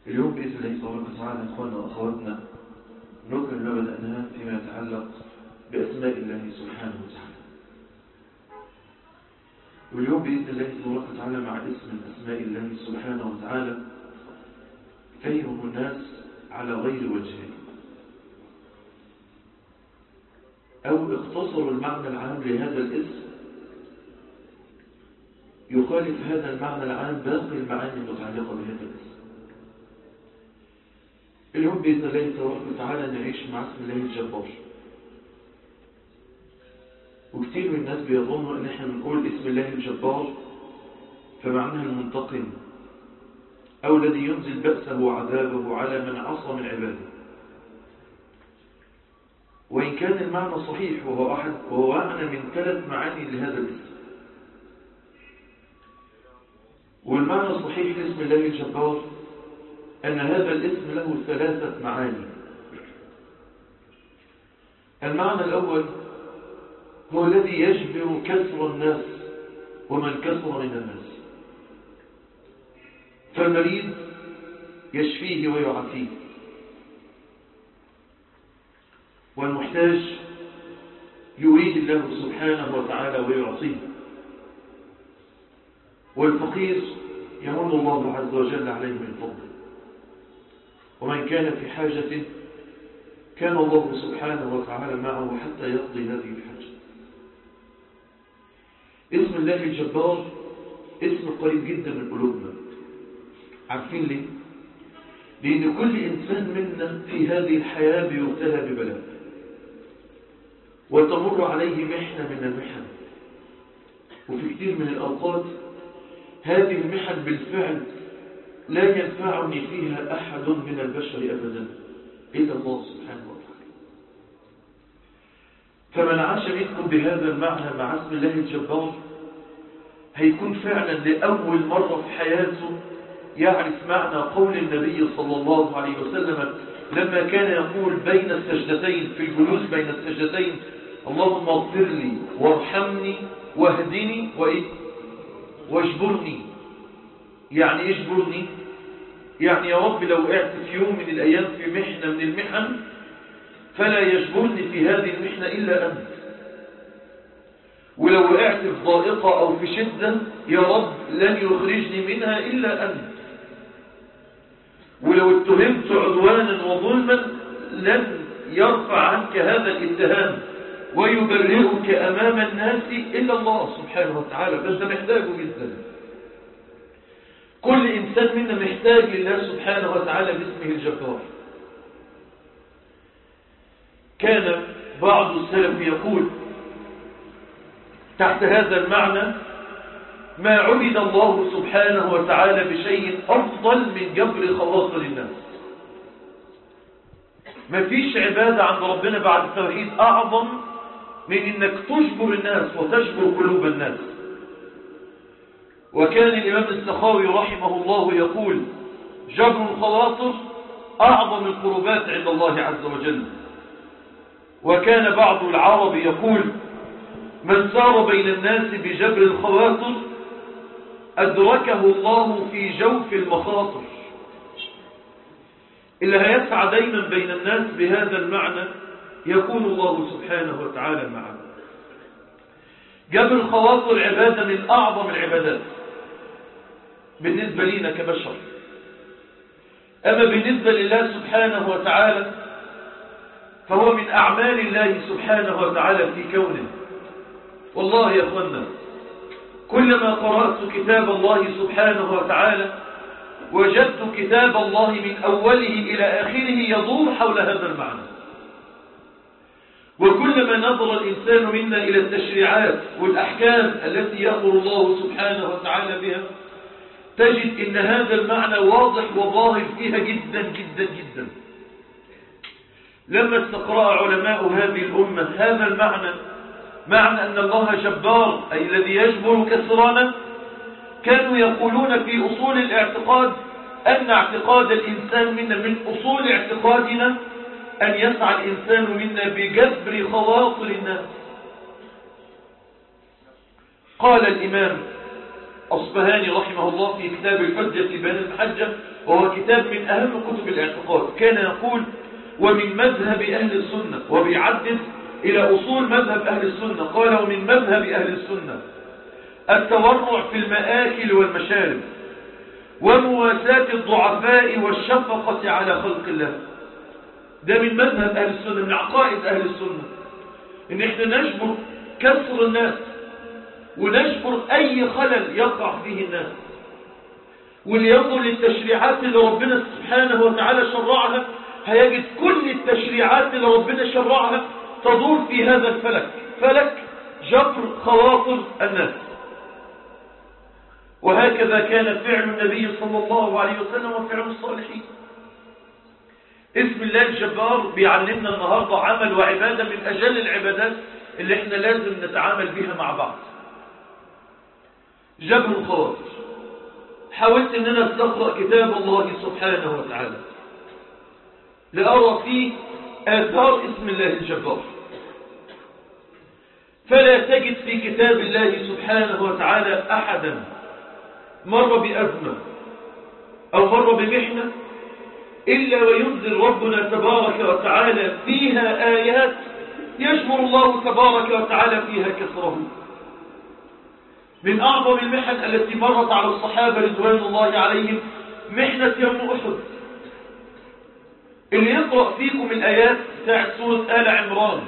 اليوم بإذن الله تبارك وتعالى إخواننا وأخواتنا نكمل ما بدأناه فيما يتعلق بأسماء الله سبحانه وتعالى واليوم بإذن الله تبارك وتعالى مع اسم من أسماء الله سبحانه وتعالى فهم الناس على غير وجهين أو اختصروا المعنى العام لهذا الاسم يخالف هذا المعنى العام باقي المعاني المتعلقة بهذا الاسم اليوم بإذن الله تبارك وتعالى نعيش مع اسم الله الجبار وكثير من الناس بيظنوا ان احنا بنقول اسم الله الجبار فمعناها المنتقم او الذي ينزل بأسه وعذابه على من عصى من عباده وإن كان المعنى صحيح وهو أحد وهو معنى من ثلاث معاني لهذا الاسم والمعنى الصحيح لاسم الله الجبار أن هذا الاسم له ثلاثة معاني المعنى الأول هو الذي يجبر كسر الناس ومن كسر من الناس فالمريض يشفيه ويعافيه والمحتاج يريه الله سبحانه وتعالى ويعطيه والفقير يمن الله عز وجل عليه من فضله ومن كان في حاجة كان الله سبحانه وتعالى معه حتى يقضي هذه الحاجة اسم الله الجبار اسم قريب جدا من قلوبنا عارفين ليه لأن كل إنسان منا في هذه الحياة بيبتلى ببلاء وتمر عليه محنة من المحن وفي كثير من الأوقات هذه المحن بالفعل لا ينفعني فيها أحد من البشر أبدا إلا الله سبحانه وتعالى فمن عاش منكم بهذا المعنى مع اسم الله الجبار هيكون فعلا لأول مرة في حياته يعرف معنى قول النبي صلى الله عليه وسلم لما كان يقول بين السجدتين في الجلوس بين السجدتين اللهم اغفر لي وارحمني واهدني وإيه واجبرني يعني ايش اجبرني يعني يا رب لو وقعت في يوم من الأيام في محنة من المحن فلا يجبرني في هذه المحنة إلا أنت ولو وقعت في ضائقة أو في شدة يا رب لن يخرجني منها إلا أنت ولو اتهمت عدوانا وظلما لن يرفع عنك هذا الاتهام ويبرئك أمام الناس إلا الله سبحانه وتعالى فأنت محتاجه جدا كل إنسان منا محتاج لله سبحانه وتعالى باسمه الجبار كان بعض السلف يقول تحت هذا المعنى ما عبد الله سبحانه وتعالى بشيء أفضل من جبر خواطر الناس ما فيش عبادة عند ربنا بعد التوحيد أعظم من إنك تجبر الناس وتجبر قلوب الناس وكان الإمام السخاوي رحمه الله يقول جبر الخواطر أعظم القربات عند الله عز وجل وكان بعض العرب يقول من سار بين الناس بجبر الخواطر أدركه الله في جوف المخاطر اللي هيدفع دايما بين الناس بهذا المعنى يكون الله سبحانه وتعالى معه جبر الخواطر عبادة من أعظم العبادات بالنسبة لنا كبشر أما بالنسبة لله سبحانه وتعالى فهو من أعمال الله سبحانه وتعالى في كونه والله يا أخوانا كلما قرأت كتاب الله سبحانه وتعالى وجدت كتاب الله من أوله إلى آخره يدور حول هذا المعنى وكلما نظر الإنسان منا إلى التشريعات والأحكام التي يأمر الله سبحانه وتعالى بها تجد إن هذا المعنى واضح وظاهر فيها جدا جدا جدا لما استقرأ علماء هذه الأمة هذا المعنى معنى أن الله جبار أي الذي يجبر كسرانا كانوا يقولون في أصول الاعتقاد أن اعتقاد الإنسان منا من أصول اعتقادنا أن يسعى الإنسان منا بجبر خواطر الناس قال الإمام أصبهاني رحمه الله في كتاب الحجة بين المحجة وهو كتاب من أهم كتب الاعتقاد كان يقول ومن مذهب أهل السنة وبيعدد إلى أصول مذهب أهل السنة قال ومن مذهب أهل السنة التورع في المآكل والمشارب ومواساة الضعفاء والشفقة على خلق الله ده من مذهب أهل السنة من عقائد أهل السنة إن إحنا نجبر كسر الناس ونجبر أي خلل يقع فيه الناس واللي ينظر للتشريعات اللي ربنا سبحانه وتعالى شرعها هيجد كل التشريعات اللي ربنا شرعها تدور في هذا الفلك فلك جبر خواطر الناس وهكذا كان فعل النبي صلى الله عليه وسلم وفعل الصالحين اسم الله الجبار بيعلمنا النهاردة عمل وعبادة من أجل العبادات اللي احنا لازم نتعامل بها مع بعض جبر الخواطر حاولت ان انا استقرأ كتاب الله سبحانه وتعالى لأرى فيه آثار اسم الله الجبار فلا تجد في كتاب الله سبحانه وتعالى أحدا مر بأزمة أو مر بمحنة إلا وينزل ربنا تبارك وتعالى فيها آيات يجبر الله تبارك وتعالى فيها كسره من أعظم المحن التي مرت على الصحابة رضوان الله عليهم محنة يوم أحد اللي يقرأ فيكم الآيات بتاعت سورة آل عمران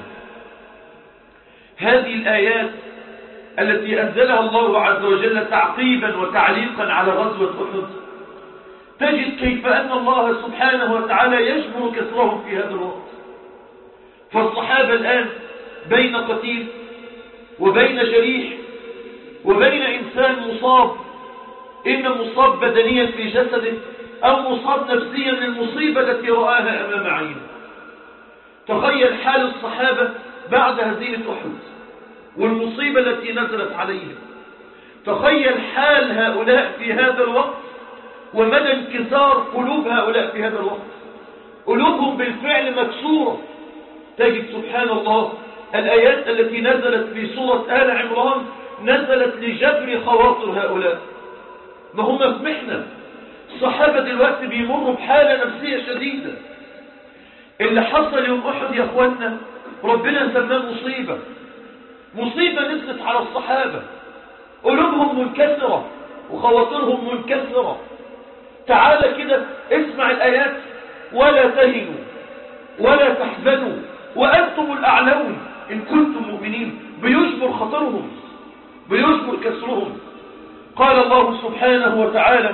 هذه الآيات التي أنزلها الله عز وجل تعقيبا وتعليقا على غزوة أحد تجد كيف أن الله سبحانه وتعالى يجبر كسرهم في هذا الوقت فالصحابة الآن بين قتيل وبين جريح وبين إنسان مصاب إما مصاب بدنيا في جسده أو مصاب نفسيا للمصيبة التي رآها أمام عينه تخيل حال الصحابة بعد هزيمة أحد والمصيبة التي نزلت عليهم تخيل حال هؤلاء في هذا الوقت ومدى انكسار قلوب هؤلاء في هذا الوقت قلوبهم بالفعل مكسورة تجد سبحان الله الآيات التي نزلت في سورة آل عمران نزلت لجبر خواطر هؤلاء ما هم في محنة الصحابة دلوقتي بيمروا بحالة نفسية شديدة اللي حصل يوم أحد يا أخوانا ربنا سماه مصيبة مصيبة نزلت على الصحابة قلوبهم منكسرة وخواطرهم منكسرة تعال كده اسمع الآيات ولا تهنوا ولا تحزنوا وأنتم الأعلون إن كنتم مؤمنين بيجبر خطرهم بيجبر كسرهم قال الله سبحانه وتعالى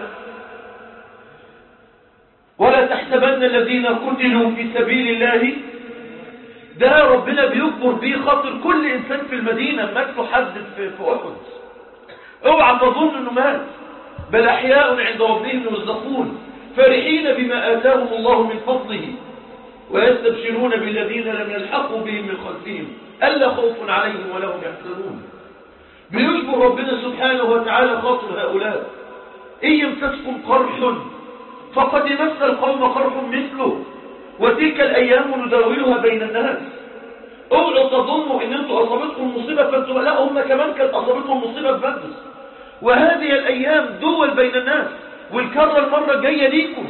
ولا تحسبن الذين قتلوا في سبيل الله ده ربنا بيكبر بيه خاطر كل إنسان في المدينة مات له حد في أحد اوعى تظن انه مات بل احياء عند ربهم يرزقون فرحين بما آتاهم الله من فضله ويستبشرون بالذين لم يلحقوا بهم من خلفهم ألا خوف عليهم ولا هم يحزنون بيجبر ربنا سبحانه وتعالى خاطر هؤلاء إن يمسسكم قرح فقد مس القوم قرح مثله وتلك الأيام نداولها بين الناس اوعوا تظنوا ان انتوا اصابتكم مصيبة فانتوا لا هم كمان كانت اصابتهم مصيبة في بدر وهذه الايام دول بين الناس والكرة المرة الجاية ليكم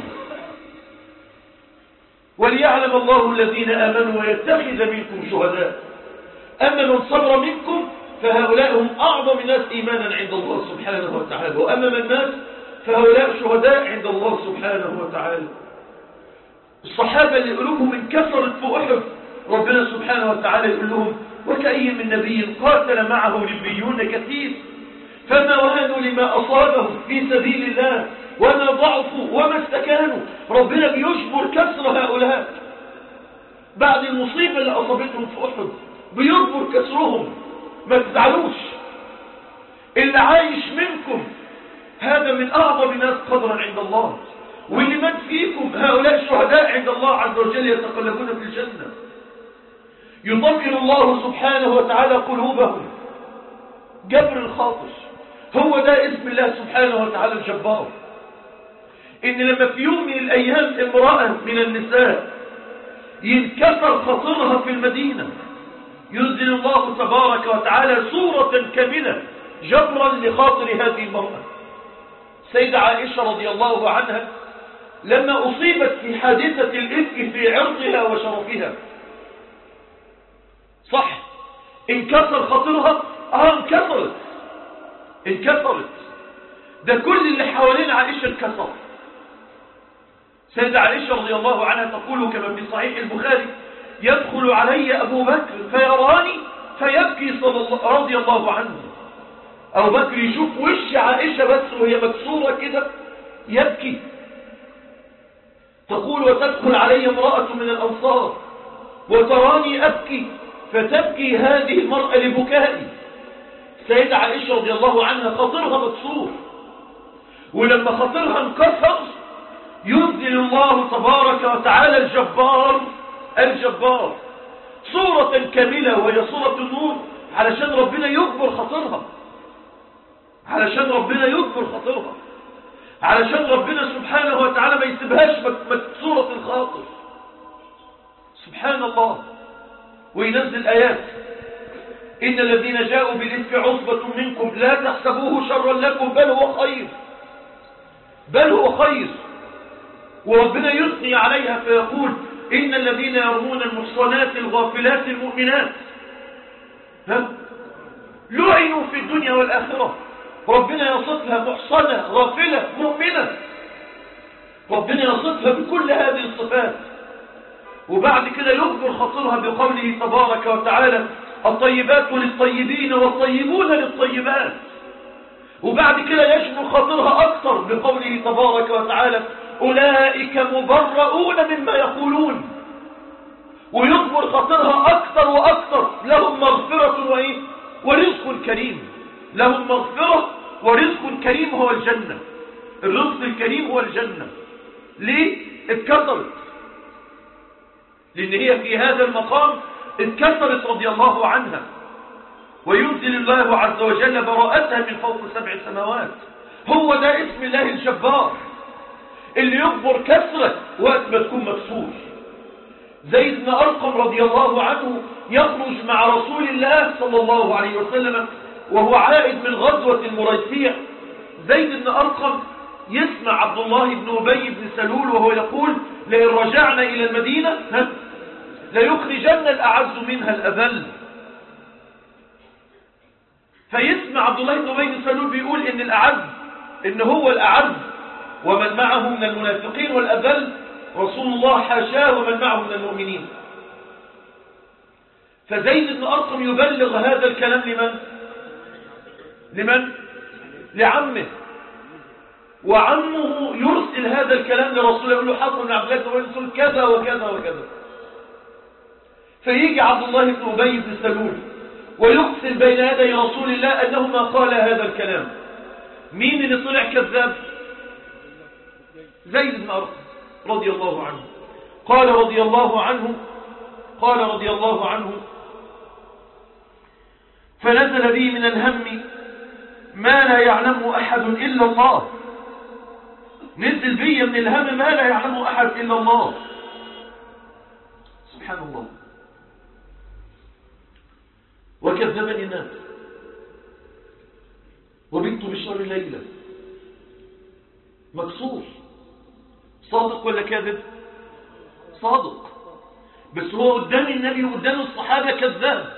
وليعلم الله الذين امنوا ويتخذ منكم شهداء اما من صبر منكم فهؤلاء هم اعظم الناس ايمانا عند الله سبحانه وتعالى واما من مات فهؤلاء شهداء عند الله سبحانه وتعالى الصحابة اللي قلوبهم انكسرت في احد ربنا سبحانه وتعالى يقول لهم وكأي من نبي قاتل معه ربيون كثير فما وهنوا لما أصابهم في سبيل الله وما ضعفوا وما استكانوا ربنا بيجبر كسر هؤلاء بعد المصيبة اللي أصابتهم في أحد بيجبر كسرهم ما تزعلوش اللي عايش منكم هذا من أعظم الناس قدرا عند الله واللي مات فيكم هؤلاء شهداء عند الله عز وجل يتقلبون في الجنة يطمئن الله سبحانه وتعالى قلوبهم جبر الخاطر هو ده اسم الله سبحانه وتعالى الجبار ان لما في يوم من الايام امرأة من النساء ينكسر خاطرها في المدينة ينزل الله تبارك وتعالى صورة كاملة جبرا لخاطر هذه المرأة سيدة عائشة رضي الله عنها لما أصيبت في حادثة الإفك في عرضها وشرفها صح انكسر خاطرها اه انكسرت انكسرت ده كل اللي حوالين عائشة انكسر سيدة عائشة رضي الله عنها تقول كما في صحيح البخاري يدخل علي أبو بكر فيراني فيبكي صلى الله رضي الله عنه أبو بكر يشوف وش عائشة بس وهي مكسورة كده يبكي تقول وتدخل علي امرأة من الأنصار وتراني أبكي فتبكي هذه المرأة لبكائي سيدة عائشة رضي الله عنها خطرها مكسور ولما خطرها انكسر ينزل الله تبارك وتعالى الجبار الجبار صورة كاملة وهي صورة النور علشان ربنا يكبر خطرها علشان ربنا يكبر خطرها علشان ربنا سبحانه وتعالى ما يسيبهاش مكسورة الخاطر سبحان الله وينزل آيات إن الذين جاءوا بالإفك عصبة منكم لا تحسبوه شرا لكم بل هو خير بل هو خير وربنا يثني عليها فيقول إن الذين يرمون المحصنات الغافلات المؤمنات ها؟ لعنوا في الدنيا والآخرة ربنا يصفها محصنة غافلة مؤمنة ربنا يصفها بكل هذه الصفات وبعد كده يكبر خطرها بقوله تبارك وتعالى الطيبات للطيبين والطيبون للطيبات وبعد كده يشمل خاطرها أكثر بقوله تبارك وتعالى أولئك مبرؤون مما يقولون ويكبر خاطرها أكثر وأكثر لهم مغفرة وإيه؟ ورزق كريم لهم مغفرة ورزق كريم هو الجنة الرزق الكريم هو الجنة ليه؟ اتكسرت لأن هي في هذا المقام اتكسرت رضي الله عنها وينزل الله عز وجل براءتها من فوق سبع سماوات هو ده اسم الله الجبار اللي يكبر كسرة وقت ما تكون مكسور زيد بن أرقم رضي الله عنه يخرج مع رسول الله صلى الله عليه وسلم وهو عائد من غزوة المريسيع زيد بن أرقم يسمع عبد الله بن أبي بن سلول وهو يقول لئن رجعنا إلى المدينة ليخرجن الأعز منها الأذل فيسمع عبد الله بن أبي بن سلول بيقول إن الأعز إن هو الأعز ومن معه من المنافقين والأذل رسول الله حاشاه ومن معه من المؤمنين فزيد بن أرقم يبلغ هذا الكلام لمن لمن لعمه وعمه يرسل هذا الكلام لرسول الله يقول له حصل بن عبد الله بن سلول كذا وكذا وكذا فيجي عبد الله بن أبي بن سلول ويقسم بين يدي رسول الله أنه ما قال هذا الكلام مين اللي طلع كذاب زيد بن أرقم رضي الله عنه قال رضي الله عنه قال رضي الله عنه فنزل بي من الهم ما لا يعلمه أحد إلا الله نزل بي من الهم ما لا يعلمه أحد إلا الله سبحان الله وكذبني الناس وبنت بشر ليلة مكسور صادق ولا كاذب صادق بس هو قدام النبي وقدام الصحابة كذاب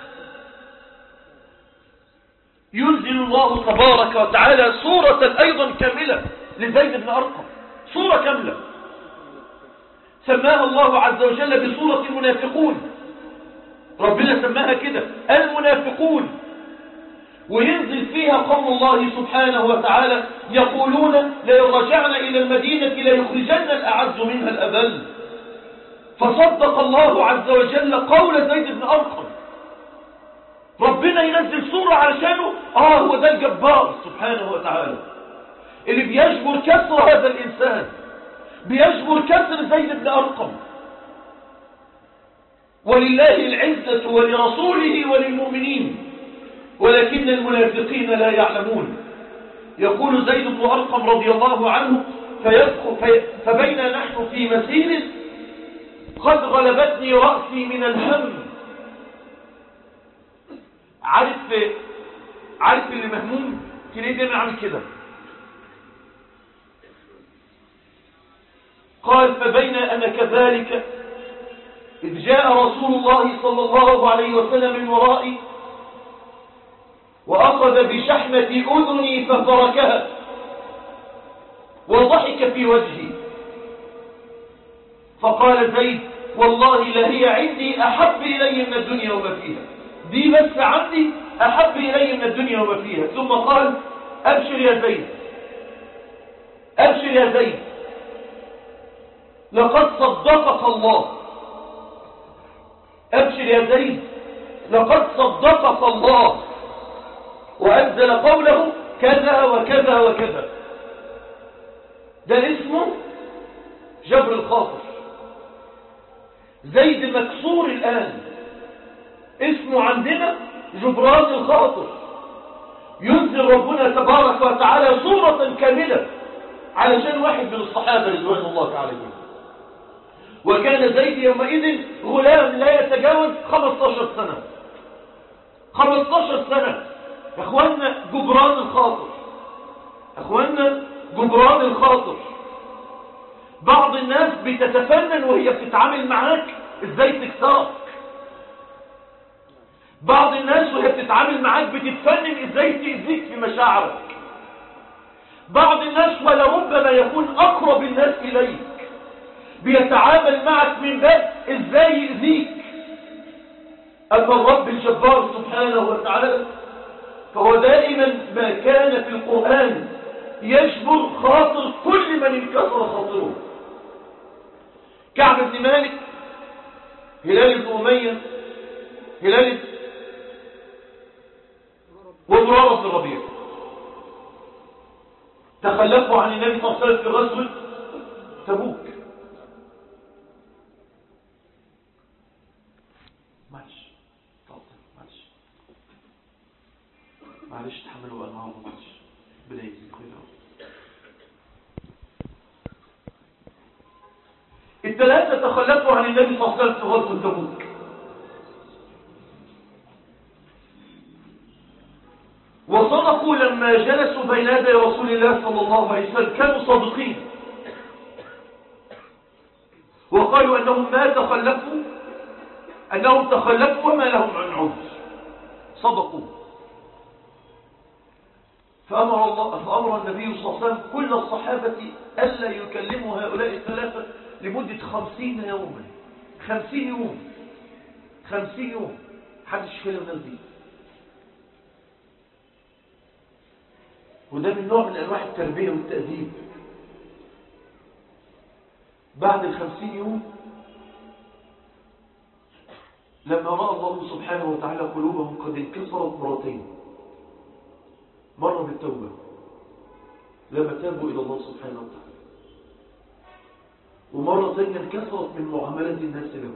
ينزل الله تبارك وتعالى صورة أيضا كاملة لزيد بن أرقم صورة كاملة سماها الله عز وجل بصورة المنافقون ربنا سماها كده المنافقون وينزل فيها قول الله سبحانه وتعالى يقولون لئن رجعنا إلى المدينة ليخرجن الأعز منها الأذل فصدق الله عز وجل قول زيد بن أرقم ربنا ينزل صورة علشانه آه هو ده الجبار سبحانه وتعالى اللي بيجبر كسر هذا الإنسان بيجبر كسر زيد بن أرقم ولله العزة ولرسوله وللمؤمنين ولكن المنافقين لا يعلمون يقول زيد بن أرقم رضي الله عنه فيدخل في فبين نحن في مسير قد غلبتني رأسي من الهم عارف عارف اللي مهموم تلاقيه دايما عامل كده قال فبين أنا كذلك إذ جاء رسول الله صلى الله عليه وسلم من ورائي وأخذ بشحمة أذني ففركها وضحك في وجهي فقال زيد والله لهي عندي أحب إلي من الدنيا وما فيها دي بس عندي أحب إلي من الدنيا وما فيها ثم قال أبشر يا زيد أبشر يا زيد لقد صدقك الله أبشر يا زيد لقد صدقك الله وأنزل قوله كذا وكذا وكذا ده اسمه جبر الخاطر زيد مكسور الآن اسمه عندنا جبران الخاطر ينزل ربنا تبارك وتعالى صورة كاملة علشان واحد من الصحابة رضوان الله عليهم وكان زيد يومئذ غلام لا يتجاوز 15 سنة 15 سنة يا اخوانا جبران الخاطر يا اخوانا جبران الخاطر بعض الناس بتتفنن وهي بتتعامل معاك ازاي تكسرك بعض الناس وهي بتتعامل معاك بتتفنن ازاي تأذيك في مشاعرك بعض الناس ولربما يكون اقرب الناس اليك بيتعامل معك من باب ازاي يأذيك اما الرب الجبار سبحانه وتعالى فهو دائما ما كان في القرآن يجبر خاطر كل من انكسر خاطره كعب بن مالك هلال بن أمية هلال وضرارة بن الربيع تخلفوا عن النبي صلى الله عليه وسلم في غزوة تبوك معلش معلش معلش تحملوا أنواع معلش ربنا يجزيك خير الثلاثة تخلفوا عن النبي صلى الله عليه وسلم في غزوة تبوك وصدقوا لما جلسوا بين يدي رسول الله صلى الله عليه وسلم كانوا صادقين وقالوا أنهم ما تخلفوا أنهم تخلفوا وما لهم عن عذر صدقوا فأمر, الله فأمر النبي صلى الله عليه وسلم كل الصحابة ألا يكلموا هؤلاء الثلاثة لمدة خمسين يوما خمسين يوم خمسين يوم حدش يكلم الناس دي وده من نوع من أنواع التربية والتأديب بعد الخمسين يوم لما رأى الله سبحانه وتعالى قلوبهم قد انكسرت مرتين مرة بالتوبة لما تابوا إلى الله سبحانه وتعالى ومرة ثانية انكسرت من معاملة الناس له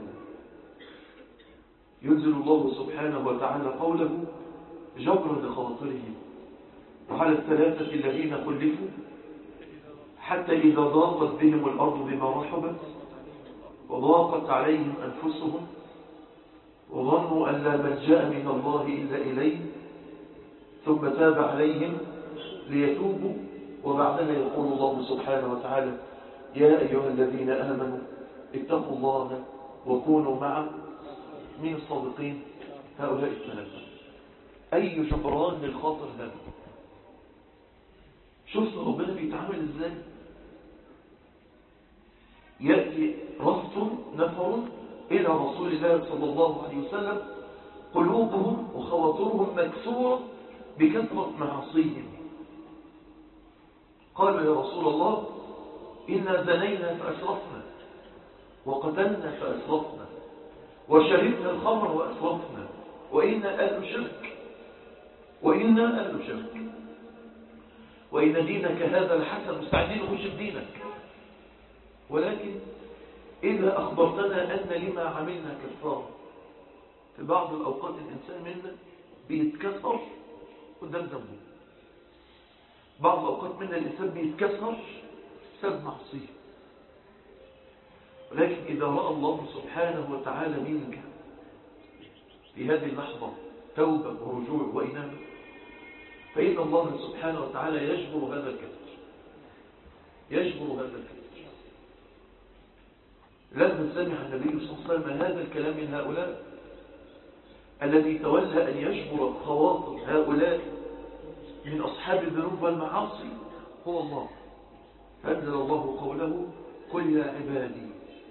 ينزل الله سبحانه وتعالى قوله جبرا لخواطرهم وعلى الثلاثة الذين خلفوا حتى إذا ضاقت بهم الأرض بما رحبت وضاقت عليهم أنفسهم وظنوا أن لا ملجأ من الله إلا إليه ثم تاب عليهم ليتوبوا وبعدها يقول الله سبحانه وتعالى يا أيها الذين آمنوا اتقوا الله وكونوا مع من الصادقين هؤلاء الثلاثة أي جبران للخاطر ده شوف ربنا بيتعامل ازاي يأتي رفض نفر إلى رسول الله صلى الله عليه وسلم قلوبهم وخواطرهم مكسورة بكثرة معاصيهم قالوا يا رسول الله إنا زنينا فأسرفنا وقتلنا فأسرفنا وشربنا الخمر وأسرفنا وإنا أهل شرك وإنا أهل شرك وإن دينك هذا الحسن مستعدين نخش بدينك ولكن إذا أخبرتنا أن لما عملنا كفارة في بعض الأوقات الإنسان منا بيتكسر قدام ذنبه بعض الأوقات منا الإنسان بيتكسر بسبب معصية ولكن إذا رأى الله سبحانه وتعالى منك في هذه اللحظة توبة ورجوع وإنابة فإن الله سبحانه وتعالى يجبر هذا الكسر يجبر هذا الكسر لما سمع النبي صلى الله عليه وسلم هذا الكلام من هؤلاء الذي تولى أن يجبر خواطر هؤلاء من أصحاب الذنوب والمعاصي هو الله فأنزل الله قوله قل يا عبادي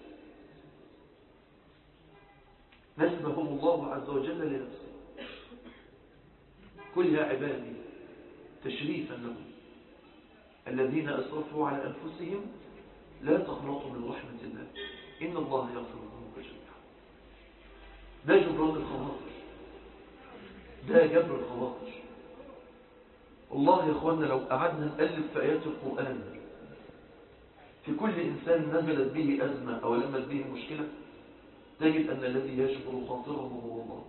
نسبهم الله عز وجل لنفسه قل يا عبادي تشريفا لهم الذين أسرفوا على أنفسهم لا تقنطوا من رحمة الله إن الله يغفر الذنوب جميعا ده جبران الخواطر ده جبر الخواطر والله يا اخوانا لو قعدنا نألف في آيات القرآن في كل إنسان نزلت به أزمة أو لمت به مشكلة تجد أن الذي يجبر خاطره هو الله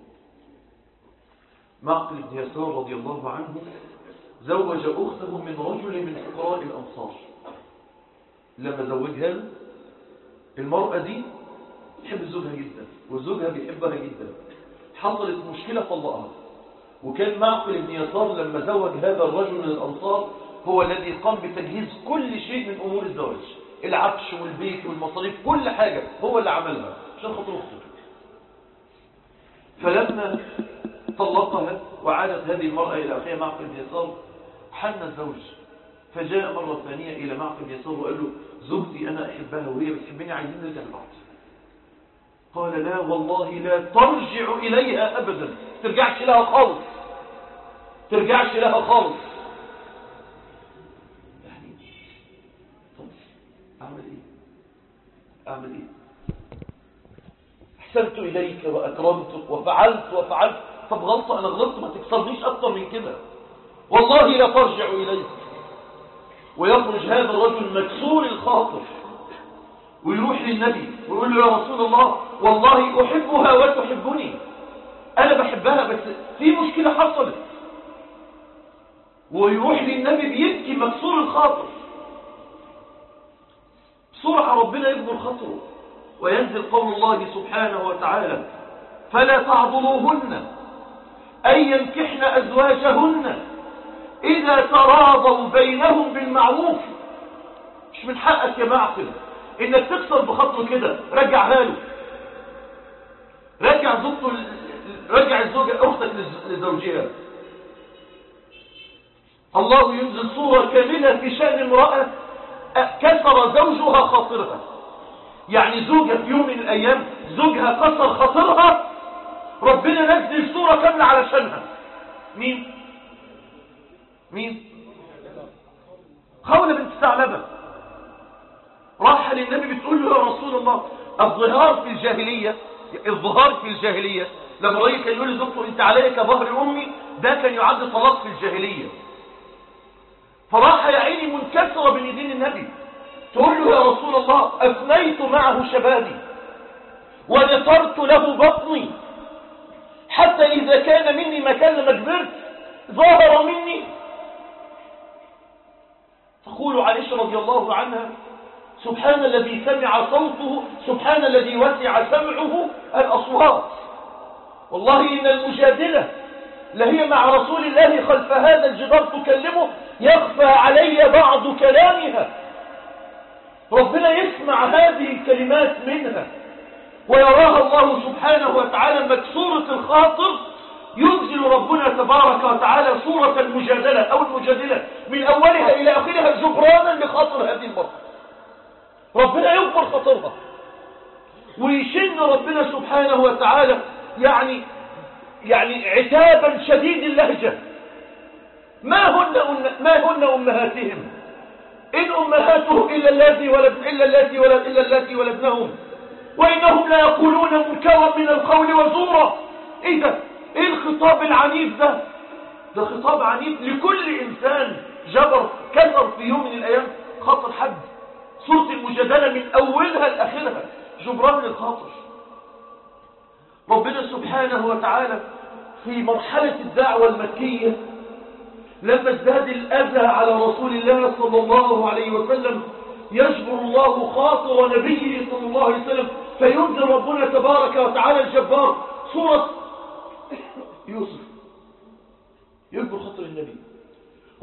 معقل بن يسار رضي الله عنه زوج أخته من رجل من فقراء الأنصار لما زوجها المرأة دي تحب زوجها جدا وزوجها بيحبها جدا حصلت مشكلة طلقها وكان معقل بن يسار لما زوج هذا الرجل من الأنصار هو الذي قام بتجهيز كل شيء من أمور الزواج العفش والبيت والمصاريف كل حاجة هو اللي عملها عشان خاطر أخته فلما طلقها وعادت هذه المرأة إلى أخيها معقل بن يسار حن الزوج فجاء مرة ثانية إلى معقل بن يسار وقال له زوجتي أنا أحبها وهي بتحبني عايزين نرجع لبعض قال لا والله لا ترجع إليها أبدا ترجعش لها خالص ترجعش لها خالص يعني طب أعمل إيه أعمل إيه أحسنت إليك وأكرمتك وفعلت وفعلت طب غلطة أنا غلطت ما تكسرنيش أكتر من كده والله لا ترجع إليك ويخرج هذا الرجل مكسور الخاطر ويروح للنبي ويقول له يا رسول الله والله أحبها وتحبني أنا بحبها بس في مشكلة حصلت ويروح للنبي بيبكي مكسور الخاطر بسرعة ربنا يكبر خاطره وينزل قول الله سبحانه وتعالى فلا تعضلوهن أن ينكحن أزواجهن إذا تراضوا بينهم بالمعروف مش من حقك يا معقل إنك تكسر بخطره كده رجعها له رجع زوجته رجع الزوجة أختك لزوجها الله ينزل صورة كاملة في شأن امرأة كسر زوجها خاطرها يعني زوجها في يوم من الأيام زوجها كسر خاطرها ربنا نزل صورة كاملة علشانها مين مين خولة بنت ثعلبة راح للنبي بتقول له يا رسول الله الظهار في الجاهلية الظهار في الجاهلية لما الراجل كان يقول لزوجته انت عليك كظهر امي ده كان يعد طلاق في الجاهلية فراح يا عيني منكسرة بين يدين النبي تقول له يا رسول الله افنيت معه شبابي ونصرت له بطني حتى اذا كان مني مكان لما كبرت ظهر مني تقول عائشة رضي الله عنها سبحان الذي سمع صوته سبحان الذي وسع سمعه الأصوات والله إن المجادلة لهي مع رسول الله خلف هذا الجدار تكلمه يخفى علي بعض كلامها ربنا يسمع هذه الكلمات منها ويراها الله سبحانه وتعالى مكسورة الخاطر ينزل ربنا تبارك وتعالى صورة المجادلة أو المجادلة من أولها إلى آخرها جبرانا لخاطر هذه المرأة ربنا يغفر خطرها ويشن ربنا سبحانه وتعالى يعني يعني عتابا شديد اللهجة ما هن ما هن امهاتهم ان امهاتهم الا اللاتي ولد الا اللاتي ولد الا اللاتي ولدنهم وانهم لا يقولون منكرا من القول وزورا ايه ده ايه الخطاب العنيف ده ده خطاب عنيف لكل انسان جبر كسر في يوم من الايام خاطر حد سورة المجادلة من أولها لآخرها جبران للخاطر ربنا سبحانه وتعالى في مرحلة الدعوة المكية لما ازداد الأذى على رسول الله صلى الله عليه وسلم يجبر الله خاطر نبيه صلى الله عليه وسلم فينزل ربنا تبارك وتعالى الجبار سورة يوسف يجبر خاطر النبي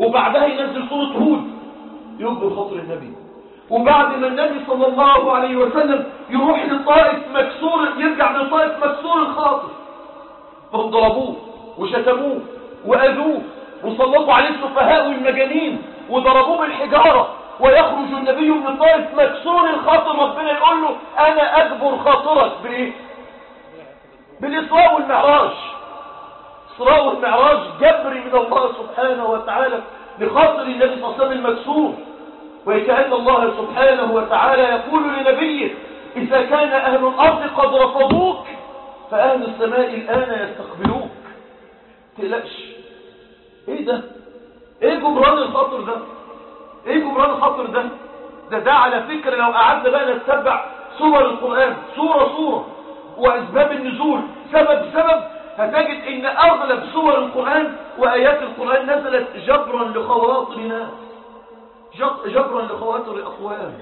وبعدها ينزل سورة هود يجبر خاطر النبي وبعد ما النبي صلى الله عليه وسلم يروح للطائف مكسور يرجع للطائف مكسور الخاطر فهم ضربوه وشتموه وأذوه وسلطوا عليه السفهاء والمجانين وضربوه بالحجارة ويخرج النبي من الطائف مكسور الخاطر ربنا يقول له أنا أجبر خاطرك بإيه؟ بالإسراء والمعراج إسراء والمعراج جبر من الله سبحانه وتعالى لخاطر النبي صلى الله عليه وسلم المكسور وكأن الله سبحانه وتعالى يقول لنبيه إذا كان أهل الأرض قد رفضوك فأهل السماء الآن يستقبلوك تقلقش ايه ده ايه جبران الخطر ده ايه جبران الخطر ده ده ده على فكرة لو قعدنا بقى نتبع سور القرآن سورة سورة وأسباب النزول سبب سبب هتجد ان اغلب سور القرآن وآيات القرآن نزلت جبرا لخواطر ناس جبرا لخواطر اقوام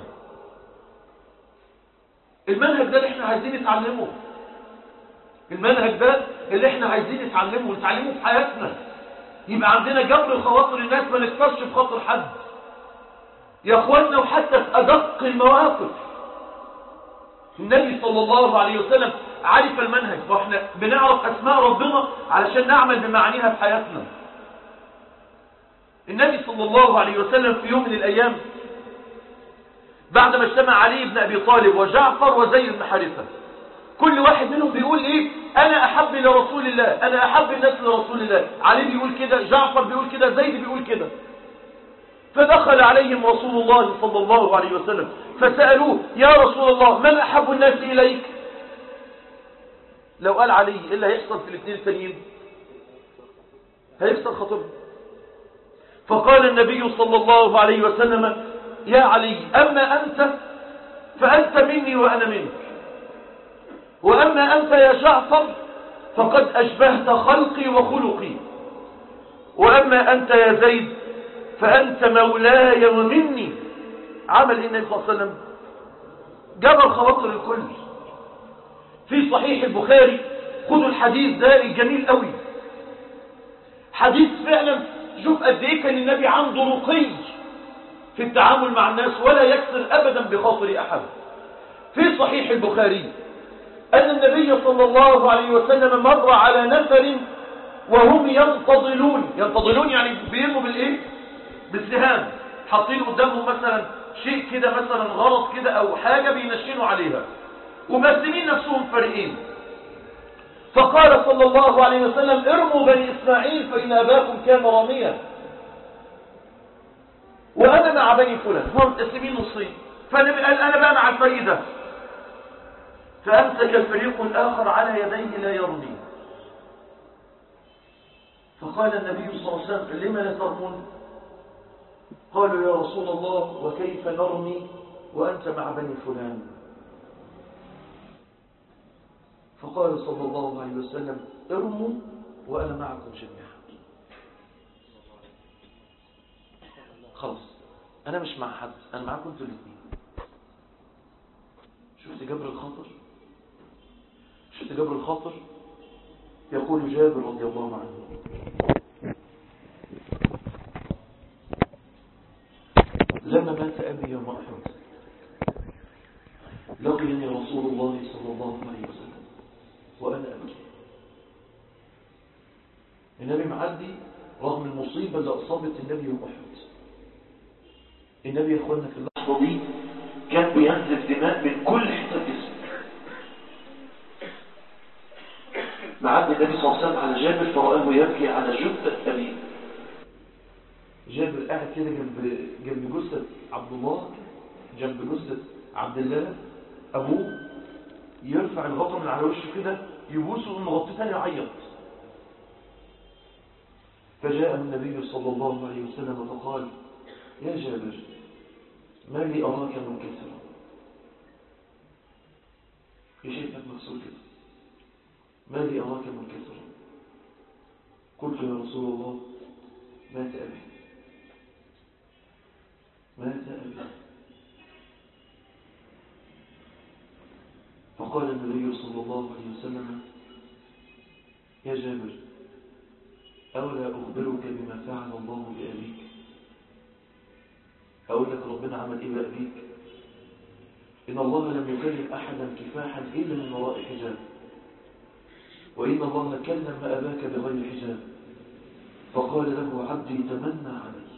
المنهج ده اللي احنا عايزين نتعلمه المنهج ده اللي احنا عايزين نتعلمه ونتعلمه في حياتنا يبقى عندنا جبر الخواطر الناس ما نكترش في خاطر حد يا اخوانا وحتى في ادق المواقف النبي صلى الله عليه وسلم عرف المنهج واحنا بنعرف اسماء ربنا علشان نعمل بمعانيها في حياتنا النبي صلى الله عليه وسلم في يوم من الايام بعد ما اجتمع علي بن ابي طالب وجعفر وزيد بن حارثه كل واحد منهم بيقول ايه انا احب لرسول الله انا احب الناس لرسول الله علي بيقول كده جعفر بيقول كده زيد بيقول كده فدخل عليهم رسول الله صلى الله عليه وسلم فسألوه يا رسول الله من أحب الناس إليك لو قال علي إيه اللي هيحصل في الاثنين التانيين هيكسر خطبه فقال النبي صلى الله عليه وسلم يا علي أما أنت فأنت مني وأنا منك وأما أنت يا جعفر فقد أشبهت خلقي وخلقي وأما أنت يا زيد فأنت مولاي ومني عمل إيه النبي صلى الله عليه وسلم جبر خواطر الكل في صحيح البخاري خدوا الحديث ده الجميل قوي حديث فعلا شوف قد ايه كان النبي عنده رقي في التعامل مع الناس ولا يكسر ابدا بخاطر احد في صحيح البخاري ان النبي صلى الله عليه وسلم مر على نفر وهم ينتظلون ينتظلون يعني بيرموا بالايه بالسهام حاطين قدامهم مثلا شيء كده مثلا غلط كده او حاجة بينشنوا عليها ومقسمين نفسهم فريقين فقال صلى الله عليه وسلم ارموا بني اسماعيل فإن أباكم كان راميا وأنا مع بني فلان هم متقسمين نصين فالنبي قال أنا بقى مع الفريق ده فأمسك الفريق الآخر على يديه لا يرمي فقال النبي صلى الله عليه وسلم لما لا ترمون قالوا يا رسول الله وكيف نرمي وأنت مع بني فلان فقال صلى الله عليه وسلم ارموا وأنا معكم جميعا خلاص أنا مش مع حد أنا معكم انتوا الاثنين شفت جبر الخاطر شفت جبر الخاطر يقول جابر رضي الله عنه لما مات أبي يوم أحد لقيني رسول الله صلى الله عليه وسلم وأنا أبكي النبي معدي رغم المصيبة اللي أصابت النبي يوم أحد النبي يا أخوانا في اللحظة دي كان بينزل دماء من كل حتة جسمه معدي النبي صلى الله عليه وسلم على جابر فرآه يبكي على جثة أبيه جابر قاعد كده جنب جنب جثة عبد الله جنب جثة عبد الله أبوه يرفع الغطا من على وشه كده يبوسه ومغطيه تاني يعيط فجاء النبي صلى الله عليه وسلم فقال يا جابر ما لي أراك منكسرا يا شيخك مكسور كده ما لي أراك منكسرا قلت يا رسول الله مات أبي مات أبي فقال النبي صلى الله عليه وسلم يا جابر أولا أخبرك بما فعل الله بأبيك أقول لك ربنا عمل إيه بقى بيك إن الله لم يكلم أحدا كفاحا إلا من وراء حجاب وإن الله كلم أباك بغير حجاب فقال له عبدي تمنى علي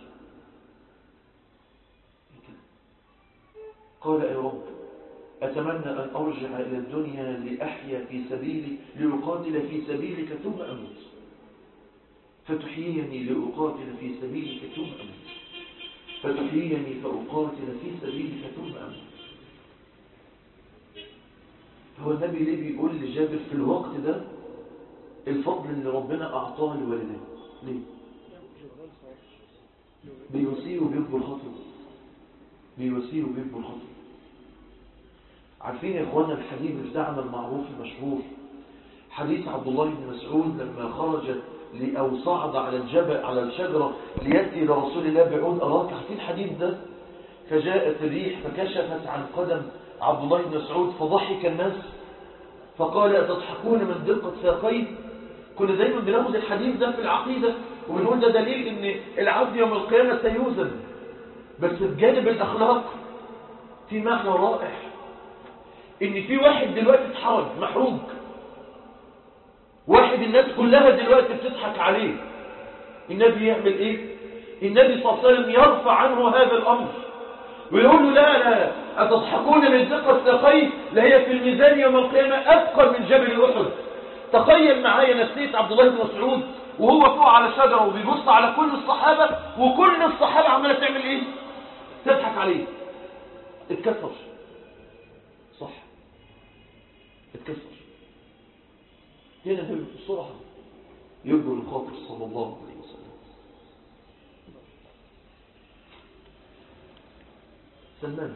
قال يا رب أتمنى أن أرجع إلى الدنيا لأحيا في سبيلي لأقاتل في سبيلك ثم أموت فتحييني لأقاتل في سبيلك ثم أموت فتحييني فأقاتل في سبيلك ثم أموت هو النبي ليه بيقول لجابر في الوقت ده الفضل اللي ربنا أعطاه لوالديه ليه بيوصيه وبيكبر خطوه بيوصيه وبيكبر خطوه عارفين يا اخوانا الحديث بتاعنا المعروف المشهور حديث عبد الله بن مسعود لما خرج أو صعد على الجبل على الشجرة ليأتي لرسول الله بعود أراك عارفين الحديث ده فجاءت الريح فكشفت عن قدم عبد الله بن مسعود فضحك الناس فقال أتضحكون من دقة ساقيه كنا دايما بناخد الحديث ده في العقيدة وبنقول ده دليل ان العبد يوم القيامة سيوزن بس بجانب الأخلاق في معنى رائع ان في واحد دلوقتي اتحرج محروج واحد الناس كلها دلوقتي بتضحك عليه النبي يعمل ايه النبي صلى الله عليه وسلم يرفع عنه هذا الامر ويقول له لا لا أتضحكون من ثقة ساقيه لهي في الميزان يوم القيامة أثقل من جبل أحد تخيل معايا نفسية عبد الله بن مسعود وهو فوق على شجرة وبيبص على كل الصحابة وكل الصحابة عمالة تعمل ايه تضحك عليه اتكسر صح اتكسر هنا النبي بسرعة يبدو الخاطر صلى الله عليه وسلم سلمان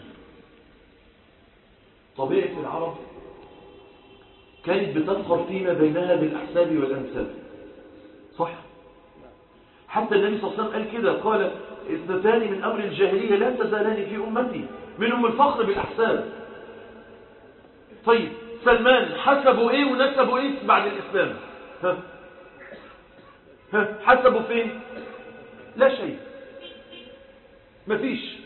طبيعة العرب كانت بتفخر فيما بينها بالأحساب والأنساب صح حتى النبي صلى الله عليه وسلم قال كده قال اثنتان من أمر الجاهلية لا تزالان في أمتي منهم الفخر بالأحساب طيب سلمان حسبوا ايه ونسبوا ايه بعد الإسلام ها ها حسبوا فين لا شيء مفيش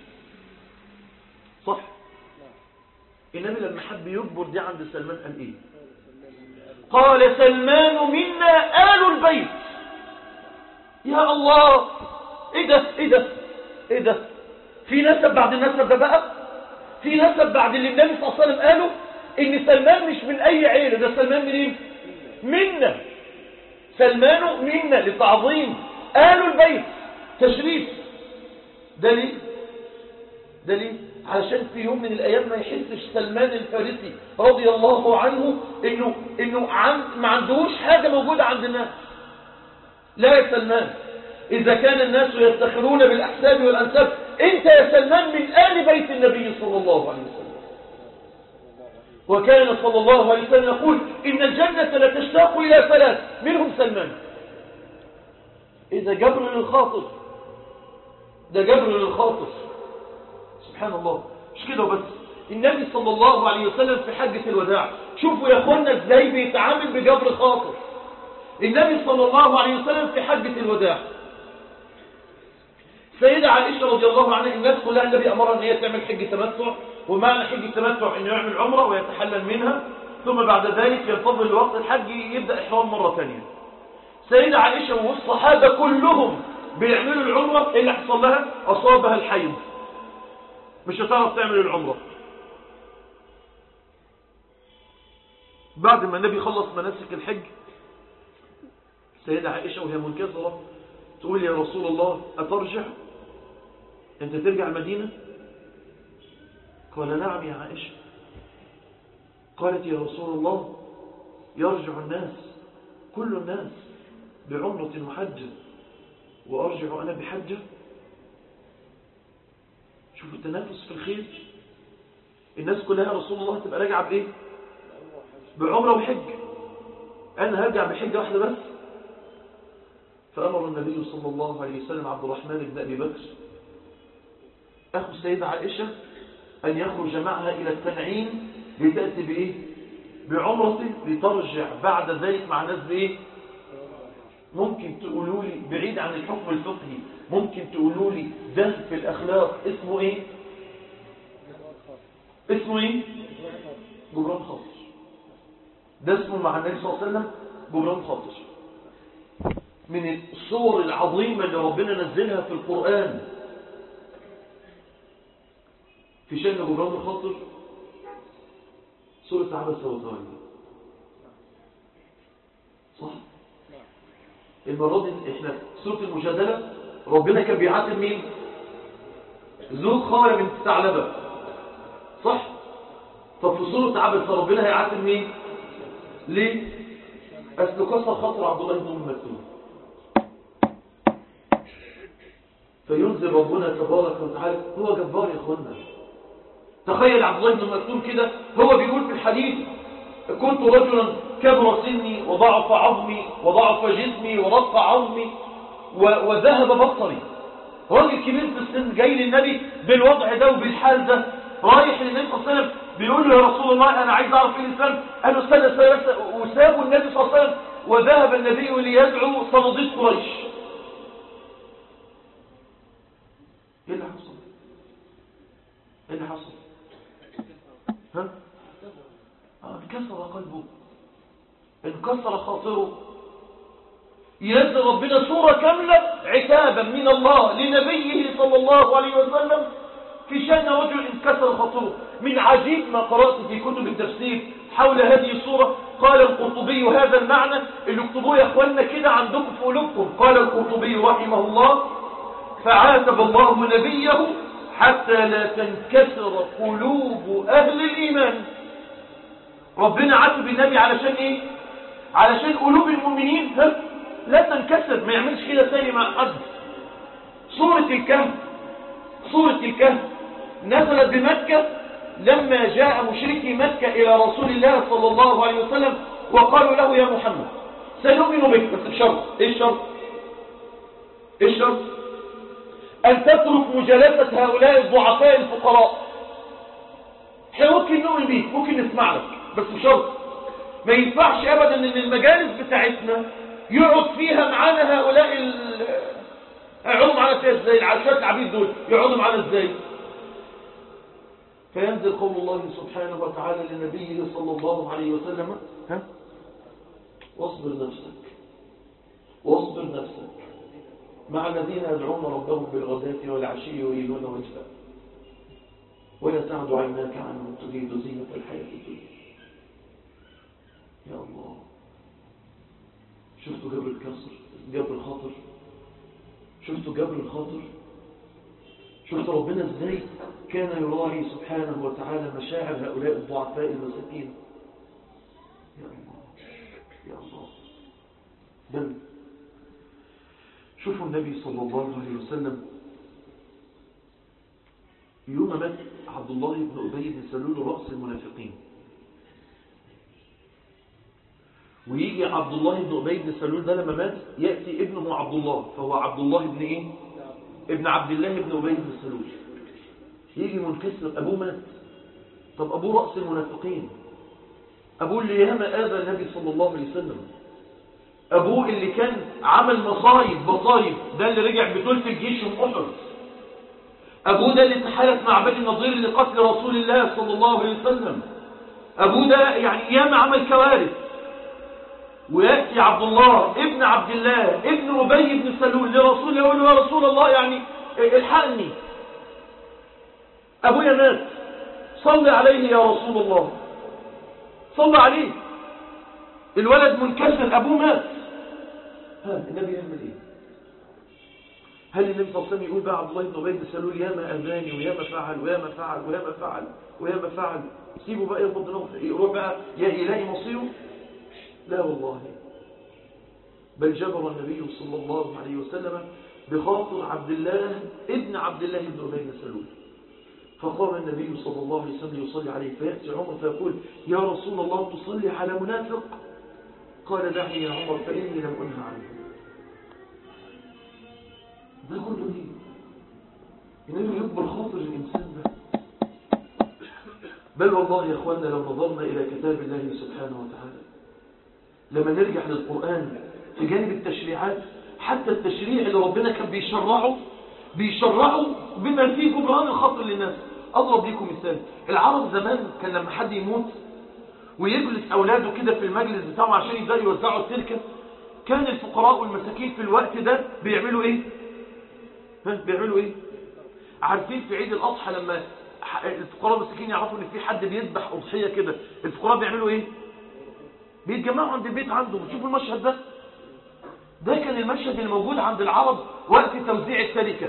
صح النبي لما حب يكبر دي عند سلمان قال ايه قال سلمان منا آل البيت يا الله ايه ده ايه ده ايه ده في نسب بعد النسب ده بقى في نسب بعد اللي النبي صلى الله عليه وسلم قاله ان سلمان مش من اي عيله ده سلمان منين منا سلمان منا لتعظيم آل البيت تشريف ده ليه ده ليه علشان في يوم من الايام ما يحسش سلمان الفارسي رضي الله عنه انه انه عن ما عندهوش حاجه موجوده عند الناس لا يا سلمان اذا كان الناس يفتخرون بالاحساب والانساب انت يا سلمان من ال بيت النبي صلى الله عليه وسلم وكان صلى الله عليه وسلم يقول ان الجنه لتشتاق الى ثلاث منهم سلمان اذا جبر للخاطر ده جبر للخاطر سبحان الله مش كده وبس النبي صلى الله عليه وسلم في حجة الوداع شوفوا يا اخوانا ازاي بيتعامل بجبر خاطر النبي صلى الله عليه وسلم في حجة الوداع سيدة عائشة رضي الله عنها الناس كلها النبي أمرها أن هي تعمل حج تمتع ومعنى حج التمتع أنه يعمل عمرة ويتحلل منها ثم بعد ذلك ينتظر لوقت الحج يبدأ إحرام مرة ثانية سيدة عائشة والصحابة كلهم بيعملوا العمرة إيه اللي حصل لها أصابها الحيض مش هتعرف تعمل العمرة بعد ما النبي خلص مناسك الحج سيدة عائشة وهي منكسرة تقول يا رسول الله أترجع أنت ترجع المدينة قال نعم يا عائشة قالت يا رسول الله يرجع الناس كل الناس بعمرة محجة وأرجع أنا بحجة شوفوا التنافس في الخير الناس كلها رسول الله تبقى راجعة بإيه بعمرة وحج أنا هرجع بحجة واحدة بس فأمر النبي صلى الله عليه وسلم عبد الرحمن بن أبي بكر أخو السيدة عائشة أن يخرج معها إلى التنعيم لتأتي بإيه بعمرة لترجع بعد ذلك مع الناس بإيه ممكن تقولوا لي بعيد عن الحكم الفقهي ممكن تقولوا لي ده في الأخلاق اسمه ايه اسمه ايه جبران خاطر ده اسمه مع النبي صلى الله عليه وسلم جبران خاطر من الصور العظيمة اللي ربنا نزلها في القرآن في شأن جبران الخاطر سورة عبس وتولى صح المرة دي احنا في سورة المجادلة ربنا كان بيعاتب مين ذو خالة من الثعلبة صح طب في سورة عبس ربنا هيعاتب مين ليه أصل كسر خاطر عبد الله بن أم مكتوم فينزل ربنا تبارك وتعالى هو جبار يا اخوانا تخيل عبد الله بن مكتوم كده هو بيقول في الحديث كنت رجلا كبر سني وضعف عظمي وضعف جسمي ورق عظمي وذهب بصري راجل كبير في السن جاي للنبي بالوضع ده وبالحال ده رايح للنبي صلى الله عليه وسلم بيقول له يا رسول الله انا عايز اعرف ايه الاسلام قال له استنى استنى وسابوا النبي صلى الله عليه وسلم وذهب النبي ليدعو صناديق قريش ايه اللي حصل ايه اللي حصل ها آه انكسر قلبه انكسر خاطره ينزل ربنا سورة كاملة عتابا من الله لنبيه صلى الله عليه وسلم في شأن رجل انكسر خاطره من عجيب ما قرأت في كتب التفسير حول هذه الصورة قال القرطبي هذا المعنى اللي اكتبوه يا اخوانا كده عندكم في قلوبكم قال القرطبي رحمه الله فعاتب الله نبيه حتى لا تنكسر قلوب أهل الإيمان ربنا عاتب النبي علشان إيه علشان قلوب المؤمنين ها؟ لا تنكسر ما يعملش كده تاني مع حد سورة الكهف سورة الكهف نزلت بمكة لما جاء مشركي مكة إلى رسول الله صلى الله عليه وسلم وقالوا له يا محمد سنؤمن بك بس بشرط ايه الشرط ايه الشرط أن تترك مجالسة هؤلاء الضعفاء الفقراء احنا ممكن نؤمن بيك ممكن نسمع لك بس بشرط ما ينفعش أبدا أن المجالس بتاعتنا يقعد فيها معانا هؤلاء ال... يقعدوا معانا فيها ازاي العشات العبيد دول يقعدوا معانا ازاي فينزل قول الله سبحانه وتعالى لنبيه صلى الله عليه وسلم ها واصبر نفسك واصبر نفسك مع الذين يدعون ربهم بالغداة والعشي يريدون وجهه ولا تعد عيناك عنهم تريد زينة الحياة الدنيا يا الله شفتوا جبر الكسر جبر الخاطر شفتوا جبر الخاطر شفتوا ربنا ازاي كان يراعي سبحانه وتعالى مشاعر هؤلاء الضعفاء المساكين يا الله يا الله بل شوفوا النبي صلى الله عليه وسلم يوم مات عبد الله بن أبي بن سلول رأس المنافقين ويجي عبد الله بن أبي بن سلول ده لما مات يأتي ابنه عبد الله فهو عبد الله بن إيه ابن عبد الله بن أبي بن سلول يجي منكسر أبوه مات طب أبوه رأس المنافقين أبوه اللي ياما آذى النبي صلى الله عليه وسلم أبوه اللي كان عمل مصايب مصايب ده اللي رجع بثلث الجيش من أحد أبوه ده اللي تحالف مع بني النضير لقتل رسول الله صلى الله عليه وسلم أبوه ده يعني ياما عمل كوارث ويأتي عبد الله ابن عبد الله ابن أبي بن سلول لرسول الله يقول له يا رسول الله يعني الحقني أبويا مات صل عليه يا رسول الله صل عليه الولد منكسر أبوه مات ها النبي يعمل إيه هل النبي صلى الله عليه وسلم يقول بقى عبد الله بن أبي بن سلول ياما أذاني وياما فعل وياما فعل وياما فعل وياما فعل سيبه بقى يرفض نفسه يروح بقى يا إلهي مصيره لا والله بل جبر النبي صلى الله عليه وسلم بخاطر عبد الله ابن عبد الله بن أبي بن سلول فقام النبي صلى الله عليه وسلم يصلي عليه فيأتي عمر فيقول يا رسول الله تصلي على منافق قال دعني يا عمر فإني لم أنهى عنه ده كله ايه النبي يكبر خاطر الإنسان ده بل والله يا أخوانا لو نظرنا إلى كتاب الله سبحانه وتعالى لما نرجع للقرآن بجانب التشريعات حتى التشريع اللي ربنا كان بيشرعه بيشرعه بما فيه جبران الخطر للناس أضرب لكم مثال العرب زمان كان لما حد يموت ويجلس أولاده كده في المجلس بتاعه عشان يقدروا يوزعوا التركة كان الفقراء والمساكين في الوقت ده بيعملوا ايه ها بيعملوا ايه عارفين في عيد الأضحى لما الفقراء والمساكين يعرفوا ان في حد بيذبح أضحية كده الفقراء بيعملوا ايه بيتجمعوا عند البيت عندهم شوفوا المشهد ده ده كان المشهد الموجود عند العرب وقت توزيع التركة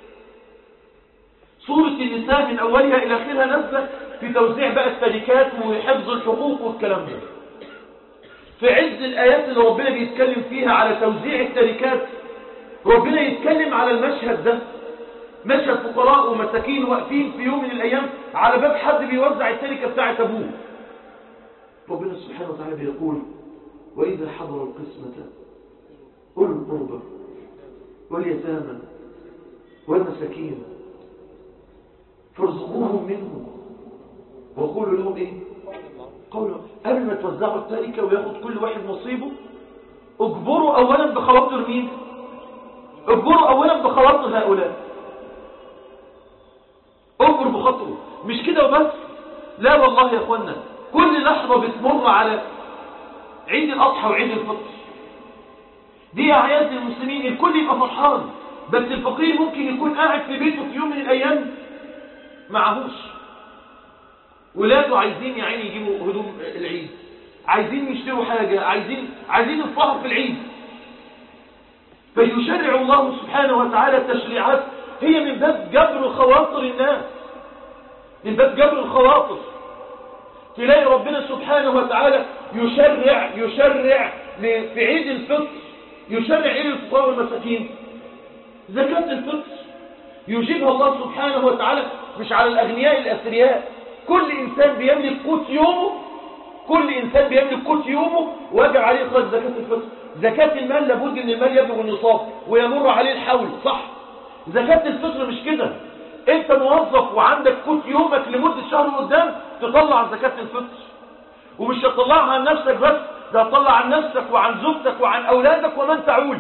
سورة النساء من أولها إلى آخرها نازلة في توزيع بقى التركات وحفظ الحقوق والكلام ده في عز الآيات اللي ربنا بيتكلم فيها على توزيع التركات ربنا يتكلم على المشهد ده مشهد فقراء ومساكين واقفين في يوم من الأيام على باب حد بيوزع التركة بتاعت أبوه ربنا سبحانه وتعالى بيقول وإذا حضر القسمة أولو القربى واليتامى والمساكين فارزقوهم منه وقولوا لهم ايه قولوا قبل ما توزعوا التركة وياخد كل واحد نصيبه اجبروا اولا بخواطر مين اجبروا اولا بخواطر هؤلاء اجبر بخاطره مش كده وبس لا والله يا اخوانا كل لحظة بتمر على عيد الاضحى وعيد الفطر دي اعياد المسلمين الكل يبقى فرحان بس الفقير ممكن يكون قاعد في بيته في يوم من الايام معهوش ولاده عايزين يا عيني يجيبوا هدوم العيد عايزين يشتروا حاجة عايزين عايزين يفرحوا في العيد فيشرع الله سبحانه وتعالى التشريعات هي من باب جبر خواطر الناس من باب جبر الخواطر تلاقي ربنا سبحانه وتعالى يشرع يشرع في عيد الفطر يشرع عيد الفقراء والمساكين زكاة الفطر يجيبها الله سبحانه وتعالى مش على الأغنياء الأثرياء كل إنسان بيملك قوت يومه كل إنسان بيملك قوت يومه واجب عليه إخراج زكاة الفطر زكاة المال لابد أن المال يبلغ النصاب ويمر عليه الحول صح زكاة الفطر مش كده أنت موظف وعندك قوت يومك لمدة شهر قدام تطلع زكاة الفطر ومش هتطلعها عن نفسك بس ده هتطلع عن نفسك وعن زوجتك وعن أولادك ومن تعول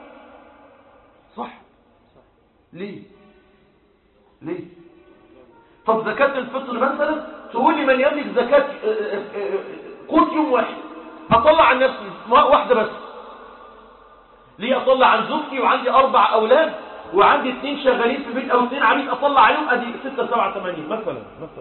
صح ليه ليه طب زكاة الفطر مثلا تقول لي من يملك زكاة قوت يوم واحد اطلع عن نفسي واحدة بس ليه اطلع عن زوجتي وعندي اربع اولاد وعندي اثنين شغالين في بيت او اثنين عبيد اطلع عليهم ادي ستة سبعة ثمانية مثلا مثلا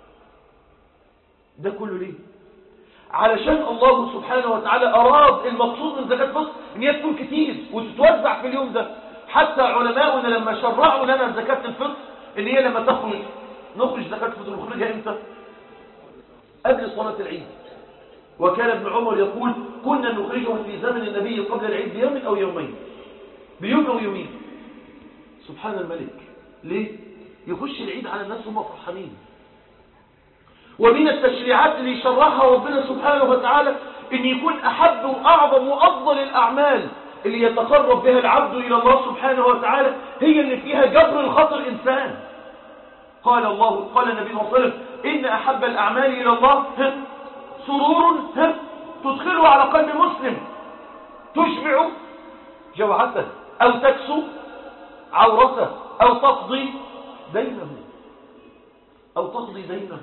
ده كله ليه علشان الله سبحانه وتعالى اراد المقصود من زكاة الفطر ان هي تكون كتير وتتوزع في اليوم ده حتى علماؤنا لما شرعوا لنا زكاة الفطر اللي هي لما تخرج نخرج زكاة الفطر نخرجها امتى قبل صلاة العيد وكان ابن عمر يقول كنا نخرجها في زمن النبي قبل العيد بيوم او يومين بيوم او يومين سبحان الملك ليه يخش العيد على الناس هم فرحانين ومن التشريعات اللي شرعها ربنا سبحانه وتعالى ان يكون احب واعظم وافضل الاعمال اللي يتقرب بها العبد إلى الله سبحانه وتعالى هي اللي فيها جبر الخطر إنسان قال الله قال النبي صلى الله عليه وسلم إن أحب الأعمال إلى الله سرور تدخله على قلب مسلم تشبع جوعته أو تكسو عورته أو تقضي دينه أو تقضي دينه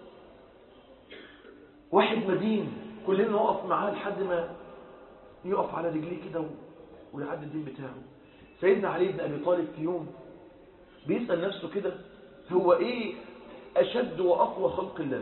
واحد مدين كلنا نقف معاه لحد ما يقف على رجليه كده ويعدي الدين بتاعه سيدنا علي بن أبي طالب في يوم بيسأل نفسه كده هو ايه أشد وأقوى خلق الله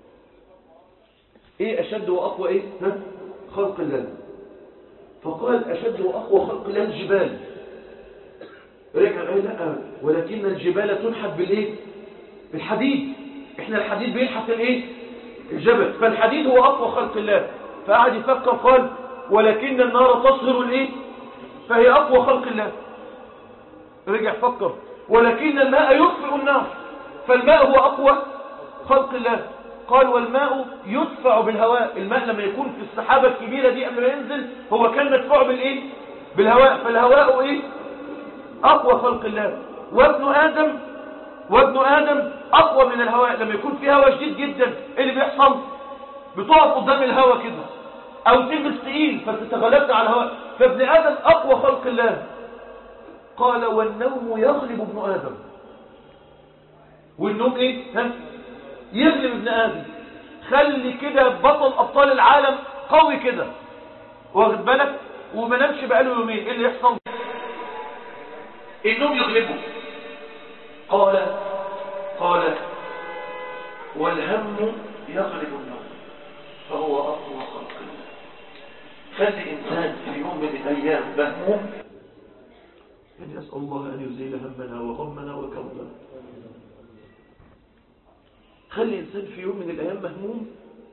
ايه أشد وأقوى ايه ها؟ خلق الله فقال أشد وأقوى خلق الله الجبال رجع قال لا ولكن الجبال تنحت بالايه بالحديد احنا الحديد بينحت الايه الجبل فالحديد هو أقوى خلق الله فقعد يفكر قال ولكن النار تصهر الايه فهي اقوى خلق الله رجع فكر ولكن الماء يطفئ النار فالماء هو اقوى خلق الله قال والماء يدفع بالهواء الماء لما يكون في السحابة الكبيرة دي قبل ما ينزل هو كان مدفوع بالايه بالهواء فالهواء ايه اقوى خلق الله وابن ادم وابن ادم اقوى من الهواء لما يكون في هواء شديد جدا ايه اللي بيحصل بتقف قدام الهواء كده او تلبس تقيل فتتغلبت على الهواء فابن ادم اقوى خلق الله قال والنوم يغلب ابن ادم والنوم ايه ها يغلب ابن ادم خلي كده بطل ابطال العالم قوي كده واخد بالك وما نامش بقاله يومين ايه اللي يحصل النوم يغلبه قال قال والهم يغلب النوم فهو اقوى خلق الله خلي انسان في يوم من الايام مهموم يعني اسال الله ان يزيل همنا وغمنا وكربنا خلي إنسان في يوم من الأيام مهموم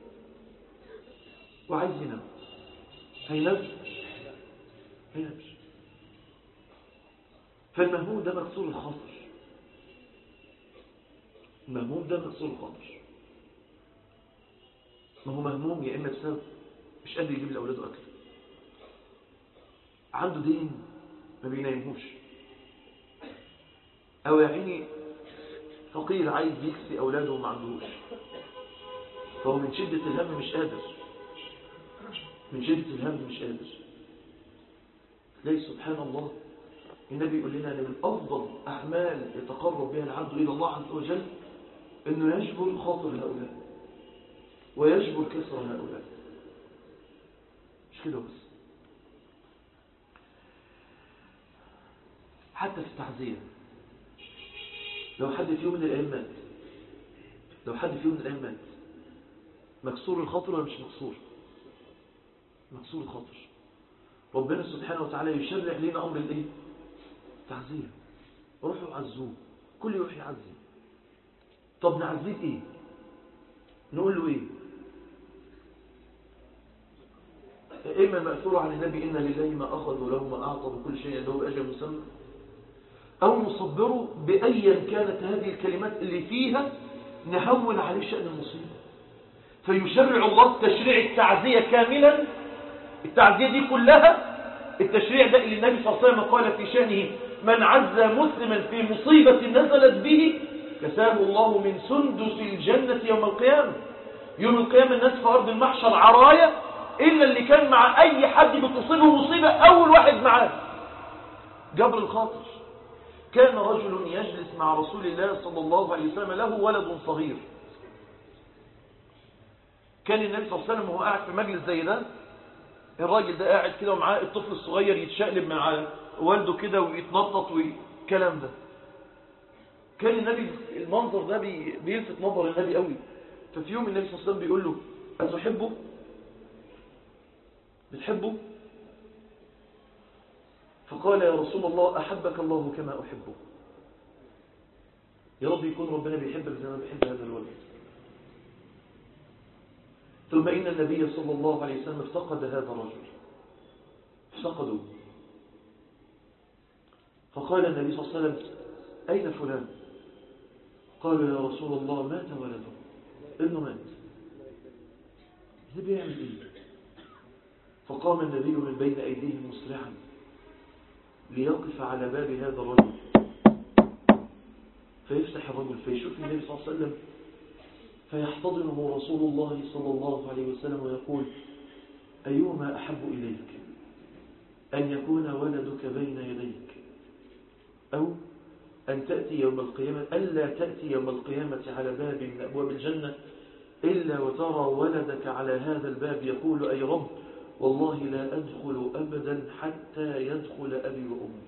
وعايز ينام هينام هينامش فالمهموم ده مكسور الخاطر المهموم ده مكسور الخاطر ما هو مهموم يا إما بسبب مش قادر يجيب لأولاده أكل عنده دين ما بينامهوش أو يا عيني فقير عايز يكسي أولاده وما عندهوش فهو من شدة الهم مش قادر من شدة الهم مش قادر تلاقي سبحان الله النبي يقول لنا أن من أفضل أعمال يتقرب بها العبد إلى الله عز وجل أنه يجبر خاطر هؤلاء ويجبر كسر هؤلاء مش كده بس حتى في التعزية لو حد في يوم من الأيام مات لو حد في يوم من الأيام مات مكسور الخاطر ولا مش مكسور مكسور الخاطر ربنا سبحانه وتعالى يشرع لنا أمر الإيه تعزية روحوا عزوه كل يروح يعزي طب نعزيه إيه نقول له إيه إما المأثور عن النبي إن لله ما أخذ وله ما أعطى بكل شيء له أجل مسمى أو نصبره بأيا كانت هذه الكلمات اللي فيها نهون عليه شأن المصيبة فيشرع الله تشريع التعزية كاملا التعزية دي كلها التشريع ده اللي النبي صلى الله عليه وسلم قال في شأنه من عز مسلما في مصيبة نزلت به كساه الله من سندس الجنة يوم القيامة يوم القيامة الناس في أرض المحشر عرايا إلا اللي كان مع أي حد بتصيبه مصيبة أول واحد معاه جبر الخاطر كان رجل يجلس مع رسول الله صلى الله عليه وسلم له ولد صغير كان النبي صلى الله عليه وسلم وهو قاعد في مجلس زي ده الراجل ده قاعد كده ومعاه الطفل الصغير يتشقلب مع والده كده ويتنطط والكلام ده كان النبي المنظر ده بي بيلفت نظر النبي قوي ففي يوم النبي صلى الله عليه وسلم بيقول له أتحبه بتحبه فقال يا رسول الله أحبك الله كما أحبه يا رب يكون ربنا بيحبك زي ما بيحب هذا الولد ثم إن النبي صلى الله عليه وسلم افتقد هذا الرجل افتقده فقال النبي صلى الله عليه وسلم أين فلان قالوا يا رسول الله مات ولده ابنه مات ده بيعمل ايه فقام النبي من بين أيديهم مسرعا ليقف على باب هذا الرجل فيفتح الرجل فيشوف النبي صلى الله عليه وسلم فيحتضنه رسول الله صلى الله عليه وسلم ويقول أيهما أحب إليك أن يكون ولدك بين يديك أو أن تأتي يوم القيامة ألا تأتي يوم القيامة على باب من أبواب الجنة إلا وترى ولدك على هذا الباب يقول أي رب والله لا أدخل أبدا حتى يدخل أبي وأمي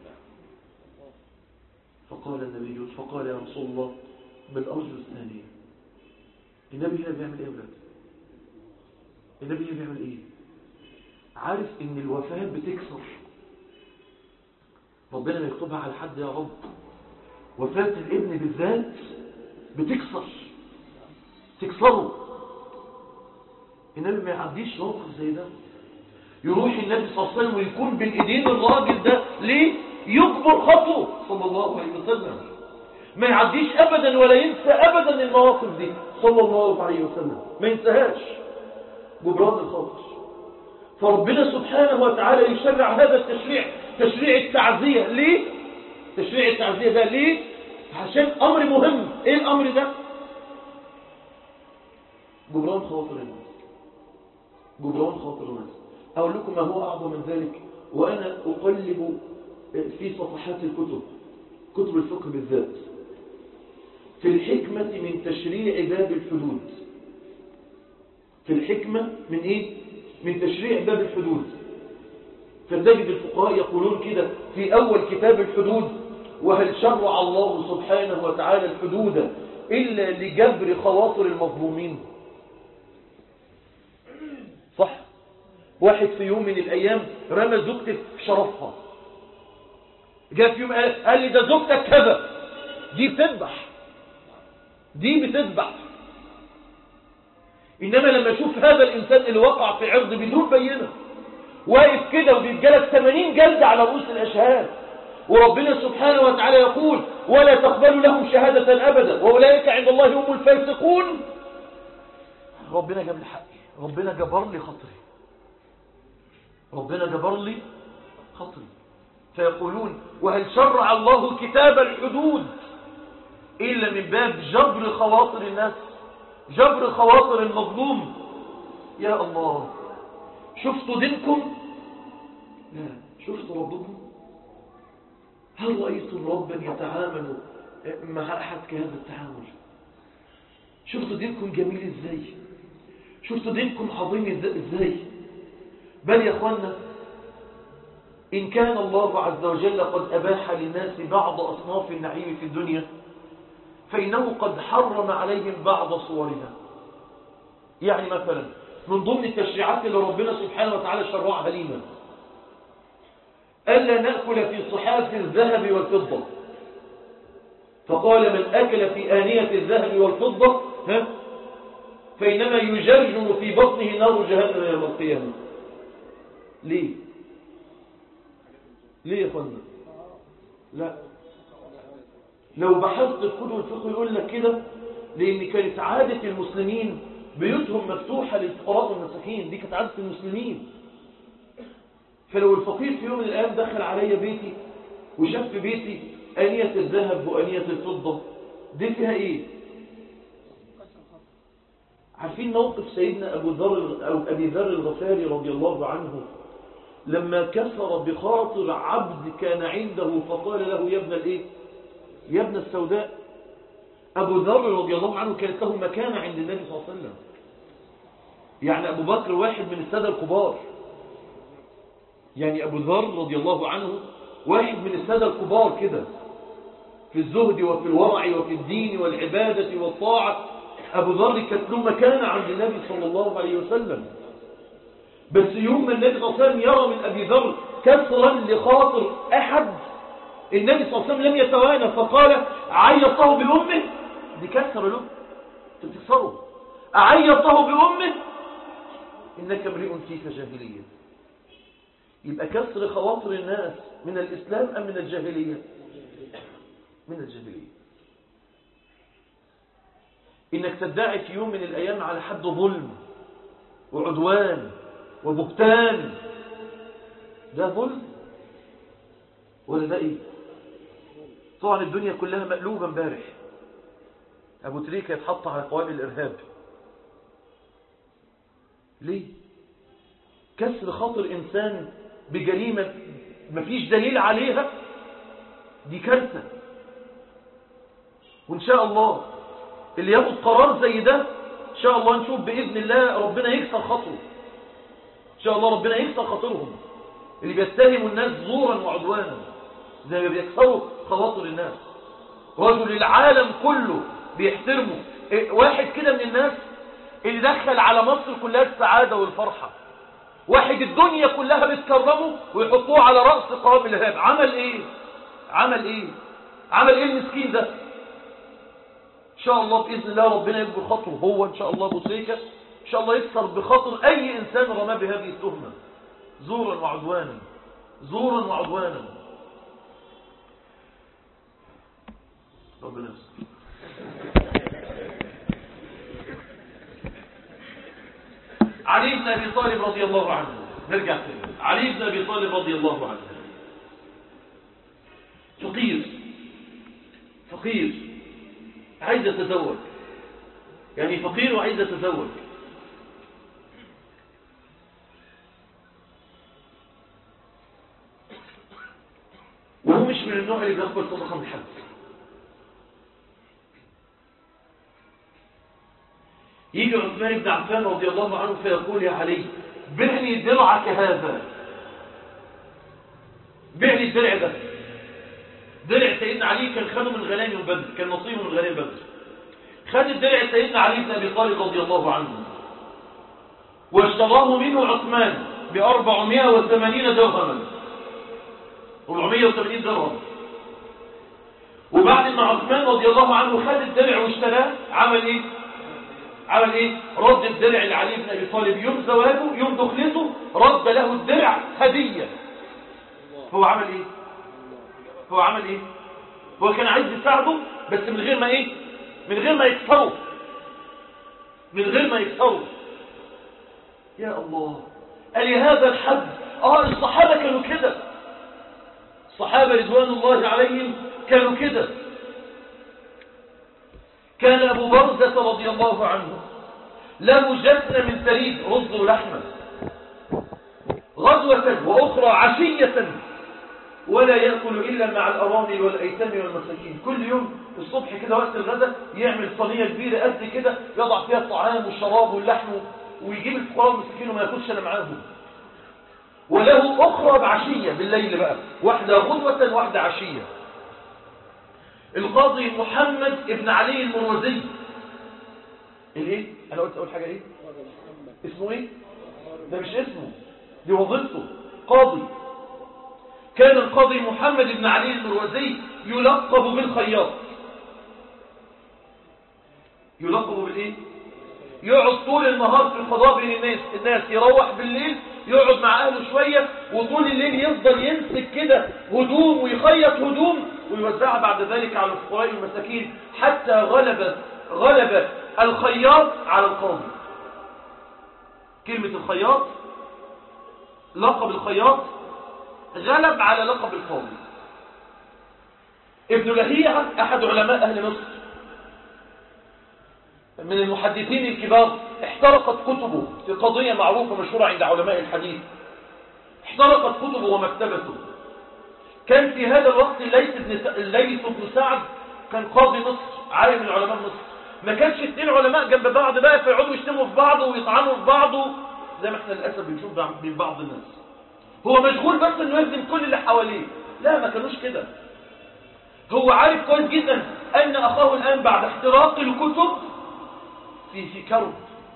فقال النبي فقال يا رسول الله بالأرجل الثانية النبي هنا بيعمل ايه ولاد النبي هنا بيعمل ايه عارف ان الوفاة بتكسر ربنا ما يكتبها على حد يا رب وفاة الابن بالذات بتكسر تكسره النبي ما يعديش موقف زي ده يروح النبي صلى الله عليه وسلم ويكون بين ايدين الراجل ده ليه يكبر خطوه صلى الله عليه وسلم ما يعديش ابدا ولا ينسى ابدا المواقف دي صلى الله عليه وسلم ما ينساهاش جبران الخاطر فربنا سبحانه وتعالى يشرع هذا التشريع تشريع التعزية ليه تشريع التعزية ده ليه عشان امر مهم ايه الامر ده جبران خواطر الناس جبران خاطر الناس أقول لكم ما هو أعظم من ذلك وأنا أقلب في صفحات الكتب كتب الفقه بالذات في الحكمة من تشريع باب الحدود في الحكمة من إيه؟ من تشريع باب الحدود فتجد الفقهاء يقولون كده في أول كتاب الحدود وهل شرع الله سبحانه وتعالى الحدود إلا لجبر خواطر المظلومين صح واحد في يوم من الأيام رمى زوجته في شرفها جاء في يوم قال, قال لي ده زوجتك كذا دي بتذبح دي بتذبح إنما لما أشوف هذا الإنسان اللي وقع في عرض بدون بينة واقف كده وبيتجلد 80 جلد على رؤوس الأشهاد وربنا سبحانه وتعالى يقول ولا تقبل لهم شهادة أبدا وأولئك عند الله هم الفاسقون ربنا جاب لي حقي ربنا جبر لي خطري ربنا جبر لي خطري فيقولون وهل شرع الله كتاب الحدود إلا من باب جبر خواطر الناس جبر خواطر المظلوم يا الله شفتوا دينكم لا شفتوا ربكم هل رأيتم ربا يتعامل مع أحد كهذا التعامل شفتوا دينكم جميل ازاي شفتوا دينكم عظيم ازاي بل يا اخوانا إن كان الله عز وجل قد أباح للناس بعض أصناف النعيم في الدنيا فإنه قد حرم عليهم بعض صورها يعني مثلا من ضمن التشريعات اللي ربنا سبحانه وتعالى شرعها لنا ألا نأكل في صحاف الذهب والفضة فقال من أكل في آنية الذهب والفضة ها فإنما يجرجر في بطنه نار جهنم يوم القيامة ليه ليه يا فندم لا لو بحثت في كتب الفقه يقول لك كده لأن كانت عادة المسلمين بيوتهم مفتوحة للفقراء والمساكين دي كانت عادة المسلمين فلو الفقير في يوم من الأيام دخل علي بيتي وشاف في بيتي آنية الذهب وآنية الفضة دي فيها ايه عارفين موقف سيدنا أبو ذر أو أبي ذر الغفاري رضي الله عنه لما كسر بخاطر عبد كان عنده فقال له يا ابن الايه يا ابن السوداء أبو ذر رضي الله عنه كانت له مكانة عند النبي صلى الله عليه وسلم يعني أبو بكر واحد من السادة الكبار يعني أبو ذر رضي الله عنه واحد من السادة الكبار كده في الزهد وفي الورع وفي الدين والعبادة والطاعة أبو ذر كانت له مكانة عند النبي صلى الله عليه وسلم بس يوم ما النبي صلى الله عليه وسلم يرى من أبي ذر كسرا لخاطر أحد النبي صلى الله عليه وسلم لم يتوانى فقال عيطه بأمه دي كسر له تكسره أعيطه بأمه إنك امرئ فيك جاهلية يبقى كسر خواطر الناس من الإسلام أم من الجاهلية من الجاهلية إنك تدعي في يوم من الأيام على حد ظلم وعدوان وبهتان ده ظلم ولا ده إيه طبعا الدنيا كلها مقلوبة امبارح أبو تريكة يتحط على قوائم الإرهاب ليه كسر خاطر إنسان بجريمة مفيش دليل عليها دي كارثة وإن شاء الله اللي ياخد قرار زي ده إن شاء الله نشوف بإذن الله ربنا يكسر خاطره إن شاء الله ربنا يكسر خاطرهم اللي بيتهموا الناس زورا وعدوانا زي ما بيكسروا خواطر الناس رجل العالم كله بيحترمه واحد كده من الناس اللي دخل على مصر كلها السعادة والفرحة واحد الدنيا كلها بتكرمه ويحطوه على رأس قوام الإرهاب عمل ايه عمل ايه عمل ايه المسكين ده ان شاء الله بإذن الله ربنا يكبر خطره هو ان شاء الله ابو سيكة ان شاء الله يكسر بخاطر اي انسان رماه بهذه التهمة زورا وعدوانا زورا وعدوانا ربنا يستر علي بن أبي طالب رضي الله عنه نرجع تاني علي بن أبي طالب رضي الله عنه فقير فقير عايز يتزوج يعني فقير وعايز يتزوج من النوع اللي بيقبل صدقة من حد يجي عثمان بن عفان رضي الله عنه فيقول يا علي بعني درعك هذا بعني الدرع ده درع سيدنا علي كان خده من غنائم بدر كان نصيبه من غنائم بدر خد الدرع سيدنا علي بن ابي طالب رضي الله عنه واشتراه منه عثمان ب 480 درهما 480 درهم وبعد ما عثمان رضي الله عنه خد الدرع واشتراه عمل ايه عمل ايه رد الدرع لعلي بن ابي طالب يوم زواجه يوم دخلته رد له الدرع هديه هو عمل ايه هو عمل ايه هو كان عايز يساعده بس من غير ما ايه من غير ما يكسره من غير ما يكسره يا الله قال هذا الحد اه الصحابة كانوا كده الصحابة رضوان الله عليهم كانوا كده كان أبو برزة رضي الله عنه له جسن من ثريد رز ولحمة غزوة وأخرى عشية ولا يأكل إلا مع الأرامل والأيتام والمساكين كل يوم الصبح كده وقت الغداء يعمل صينية كبيرة قد كده يضع فيها الطعام والشراب واللحم ويجيب الفقراء والمساكين وما ياكلش الا معاهم وله أخرى بعشية بالليل بقى واحدة غدوة واحدة عشية القاضي محمد ابن علي المروزي الايه انا قلت اول حاجة ايه اسمه ايه ده مش اسمه دي وظيفته قاضي كان القاضي محمد بن علي المروزي يلقب بالخياط يلقب بالايه يقعد طول النهار في القضاء بين الناس الناس يروح بالليل يقعد مع اهله شوية وطول الليل يفضل يمسك كده هدوم ويخيط هدوم ويوزعها بعد ذلك على الفقراء والمساكين حتى غلب غلب الخياط على القاضي كلمة الخياط لقب الخياط غلب على لقب القاضي ابن لهيعة أحد علماء أهل مصر من المحدثين الكبار احترقت كتبه في قضية معروفة مشهورة عند علماء الحديث احترقت كتبه ومكتبته كان في هذا الوقت الليث بن الليث بن سعد كان قاضي مصر عالم من علماء مصر ما كانش اثنين علماء جنب بعض بقى فيقعدوا يشتموا في بعض ويطعنوا في بعض زي ما احنا للاسف بنشوف من بعض الناس هو مشغول بس انه يخدم كل اللي حواليه لا ما كانوش كده هو عارف كويس جدا ان اخاه الان بعد احتراق الكتب في في كرب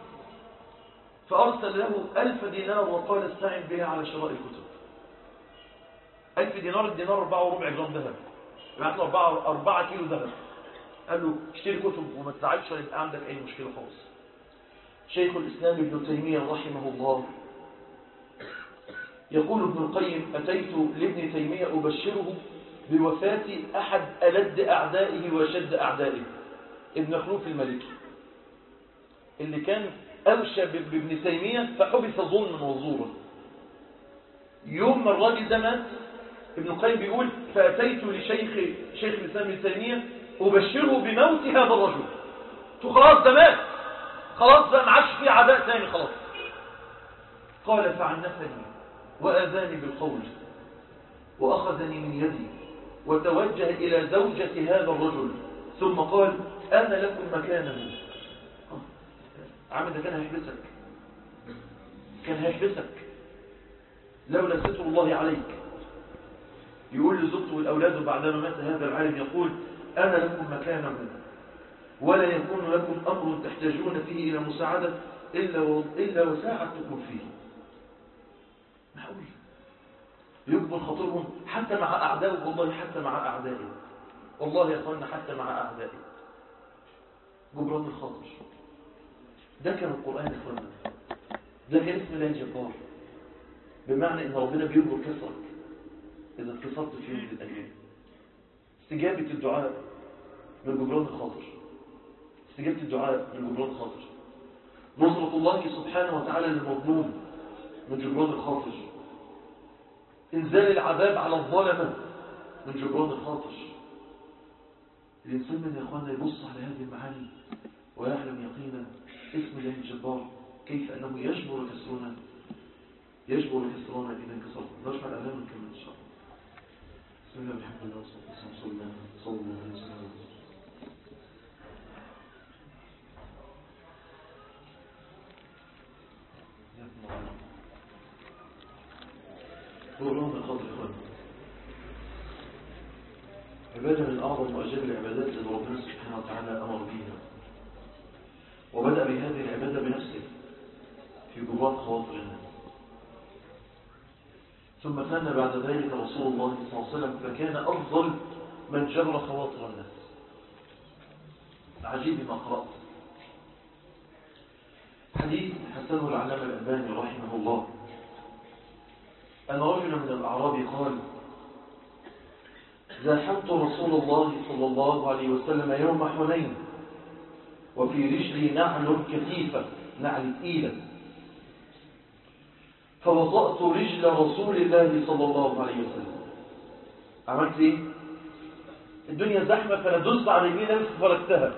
فارسل له ألف دينار وقال استعن بها على شراء الكتب ألف دينار الدينار أربعة وربع جرام ذهب يبعت له أربعة, أربعة كيلو ذهب قال له اشتري كتب وما تزعلش ولا يبقى عندك أي مشكلة خالص شيخ الإسلام ابن تيمية رحمه الله يقول ابن القيم أتيت لابن تيمية أبشره بوفاة أحد ألد أعدائه وشد أعدائه ابن خلوف الملكي اللي كان أوشى بابن تيمية فحبس ظلما وزورا يوم ما الراجل ده مات ابن القيم بيقول فأتيت لشيخ شيخ الإسلام ابن تيمية أبشره بموت هذا الرجل تو خلاص ده مات خلاص بقى ما عادش فيه عداء ثاني خلاص قال فعنفني وآذاني بالقول وأخذني من يدي وتوجه إلى زوجة هذا الرجل ثم قال أنا لكم مكانه عم ده كان هيحبسك كان هيحبسك لولا ستر الله عليك يقول لزوجته والأولاد بعدما مات هذا العالم يقول أنا لكم مكانه ولا يكون لكم أمر تحتاجون فيه إلى مساعدة إلا, و... إلا وساعدتكم فيه معقول يقبل خطرهم حتى مع أعدائه والله حتى مع أعدائه والله يا أخوانا حتى مع أعدائه جبران الخاطر ده كان القرآن يا أخوانا ده كان اسم الله جبار بمعنى ان ربنا بيجبر كسرك اذا اتكسرت في يوم من الايام استجابة الدعاء من جبران الخاطر استجابة الدعاء من جبران الخاطر نصرة الله سبحانه وتعالى للمظلوم من جبران الخاطر انزال العذاب على الظلمة من جبران الخاطر الإنسان من يا أخوانا يبص على هذه المعاني ويعلم يقينا اسم الله الجبار كيف أنه يجبر كسرنا يجبر كسرنا إذا انكسرنا نرفع الأذان ونكمل إن شاء الله بسم الله الحمد لله والصلاة والسلام صلى الله صلى الله عليه وسلم قولون من قدر إخوان عبادة من أعظم وأجل العبادات التي ربنا سبحانه وتعالى أمر بها وبدأ بهذه العبادة بنفسه في جبرات خواطر الناس ثم كان بعد ذلك رسول الله صلى الله عليه وسلم فكان أفضل من جبر خواطر الناس عجيب ما قرأت حديث حسنه العلامة الألباني رحمه الله أن رجلا من الأعراب قال زاحمت رسول الله صلى الله عليه وسلم يوم حنين وفي رجلي نعل كثيفة نعل ثقيلة فوضأت رجل رسول الله صلى الله عليه وسلم عملت ايه الدنيا زحمة فانا دست على يمين نفسي فركتها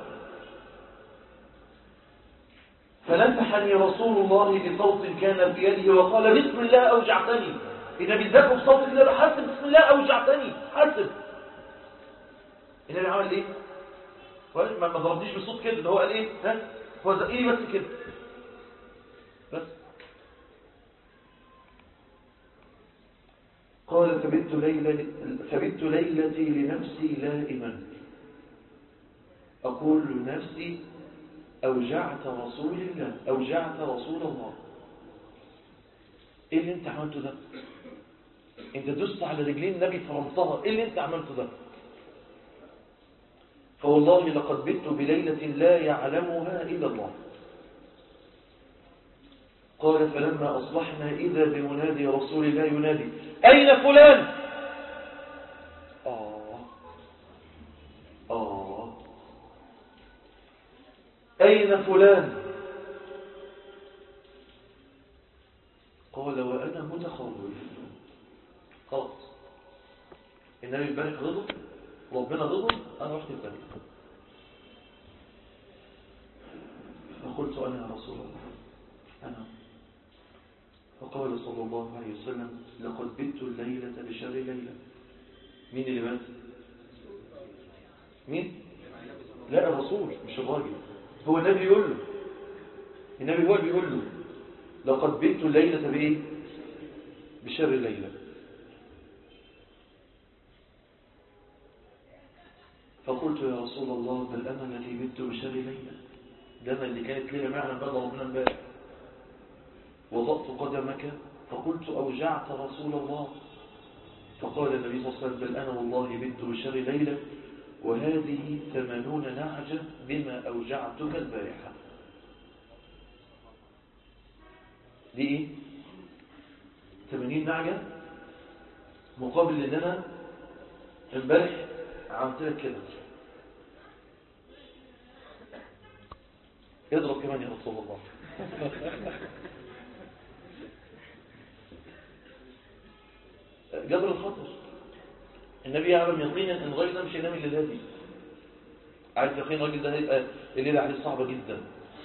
فنفحني رسول الله بصوت كان في يده وقال بسم الله أوجعتني النبي ذاكوا بصوت كده حسب بسم الله أوجعتني حسب النبي عمل ايه ما ما ضربنيش بصوت كده اللي هو قال ايه ها هو زقيني بس كده بس قال فبت ليلة فبت ليلتي لنفسي لائما أقول لنفسي أوجعت رسول الله أوجعت رسول الله إيه اللي أنت عملته ده أنت دست على رجلين النبي فرمتها إيه اللي أنت عملته ده فوالله لقد بت بليلة لا يعلمها إلا الله قال فلما أصبحنا إذا بمنادي رسول الله ينادي أين فلان آه آه أين فلان قال وأنا متخوف خلاص النبي البارح غضب ربنا غضب أنا رحت البارح فقلت أنا يا رسول الله أنا فقال صلى الله عليه وسلم لقد بت الليلة بشر ليلة مين اللي مات مين لا الرسول مش الراجل هو النبي يقول له النبي هو اللي بيقول له لقد بت الليلة بإيه بشر ليلة فقلت يا رسول الله بل أنا الذي بت بشر ليلة ده أنا اللي كانت ليلة معنا بقى ربنا امبارح وضعت قدمك فقلت أوجعت رسول الله فقال النبي صلى الله عليه وسلم بل أنا والله بت بشر ليلة وهذه ثمانون نعجة بما أوجعتك البارحة دي إيه؟ ثمانين نعجة مقابل ان انا امبارح عملت لك كده اضرب كمان يا رسول الله جبر الخطر النبي يعلم يقينا ان الراجل ده مش هينام الليله دي عارف يقين الراجل ده هيبقى الليله عليه صعبه جدا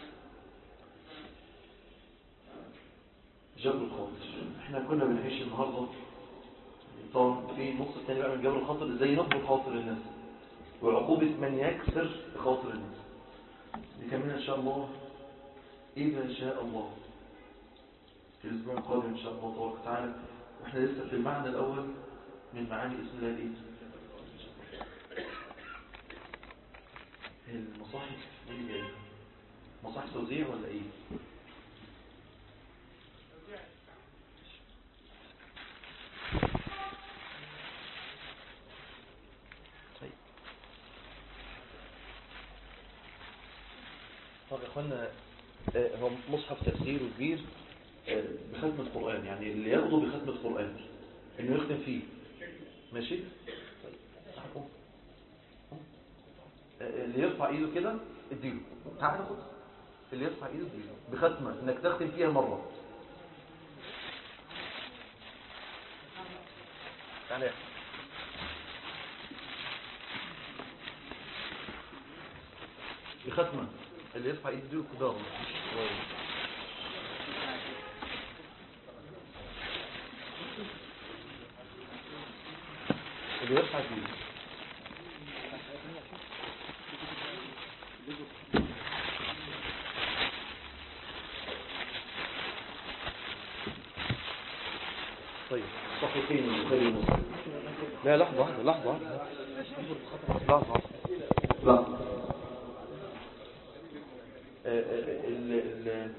جبر الخاطر احنا كنا بنعيش النهارده طبعا في النص الثاني بقى من جبر الخاطر ازاي نجبر خاطر الناس وعقوبه من يكسر خاطر الناس نكملها ان شاء الله اذا شاء الله في الاسبوع القادم ان شاء الله تبارك وتعالى واحنا لسه في المعنى الاول من معاني اسم الله ايه المصاحف ايه جاي مصاحف توزيع ولا ايه طيب طب يا اخوانا آه، هو مصحف تفسير كبير آه، بختم القرآن يعني اللي ياخده بختم القرآن انه يختم فيه ماشي طيب صحكم اللي يرفع ايده كده اديله تعال خد اللي يرفع ايده اديله بختمه انك تختم فيها مره تعال يا أخي. بختمه اللي يرفع ايده اديله كده اللي يرفع فيه طيب صحيحين البخاري ومسلم لا لحظة واحدة لحظة واحدة لحظة واحدة لحظة آه، آه، ال- ال-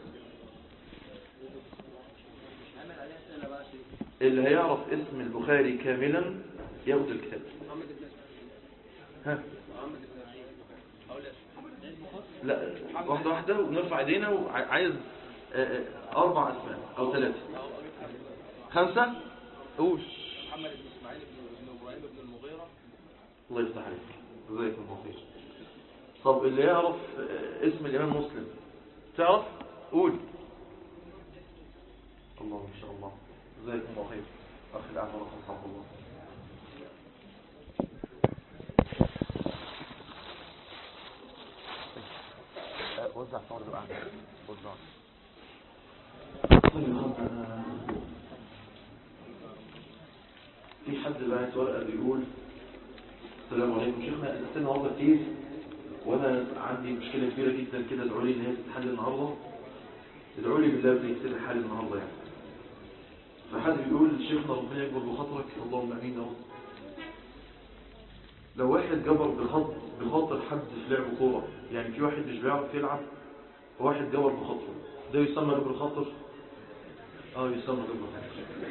اللي هيعرف اسم البخاري كاملا ياخد الكتاب ها لا واحدة واحدة ونرفع ايدينا وعايز آه، آه، اربع اسماء او ثلاثة خمسة قول محمد بن اسماعيل بن بن ابراهيم بن المغيرة الله يفتح عليك جزاك الله خير طب اللي يعرف آه، اسم الامام مسلم تعرف قول الله ما شاء الله جزاكم الله خير اخي الاعمى رحمه الله آه، وزع صور الاعمى وزع في حد بعت ورقه بيقول السلام عليكم شيخنا الاسئله النهارده كتير وانا عندي مشكله كبيره جدا كده ادعوا لي ان هي تتحل النهارده ادعوا لي بالله ان يكتب الحل النهارده يعني فحد بيقول شيخنا ربنا يكبر بخاطرك اللهم امين يا رب لو واحد جبر بخط بخاطر حد في لعب كوره يعني في واحد مش بيعرف يلعب وواحد جبر بخاطره ده يسمى جبر خاطر اه يسمى جبر خاطر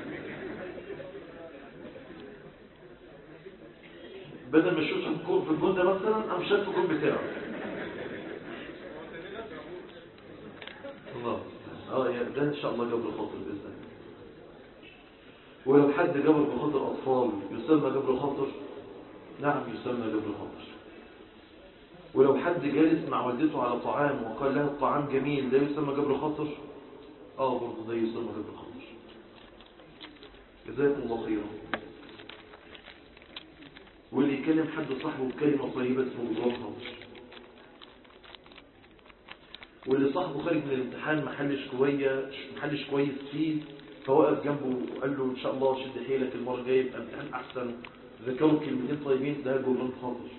بدل ما يشوط الكور في الجون ده مثلا قام شاط الجون بتاعه الله اه يا- ده ان شاء الله جبر خاطر باذن الله ولو حد جبر بخاطر اطفال يسمى جبر خاطر نعم يسمى جبر خاطر ولو حد جالس مع والدته على طعام وقال لها الطعام جميل ده يسمى جبر خاطر اه برضه ده يسمى جبر خاطر جزاكم الله خيرا واللي يكلم حد صاحبه بكلمة طيبة اسمه جبر خاطر واللي صاحبه خارج من الامتحان محلش كويس محلش كويس فيه فوقف جنبه وقال له ان شاء الله شد حيلك المره الجايه يبقى امتحان احسن ذكروا كلمتين طيبين ده جبران خاطر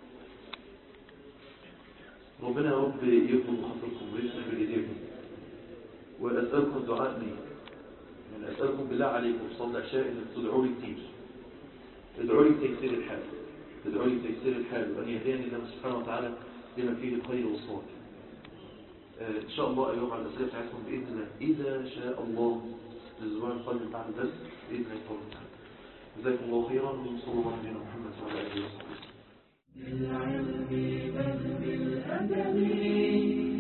ربنا يا رب يكبر بخاطركم ويسمع بايديكم واسالكم الدعاء لي يعني اسالكم بالله عليكم في صلاه العشاء انك تدعوا لي كتير ادعوا لي بتيسير الحال ادعوا لي بتيسير الحال وان يهديني الله سبحانه وتعالى لما فيه الخير والصواب آه، ان شاء الله ايها الاسئله بتاعتكم باذن الله اذا شاء الله الاسبوع القادم بعد الدرس باذن الله تعالى جزاكم الله خيرا وصلى الله على محمد وعلى اله وصحبه بالعلم بل بالأدب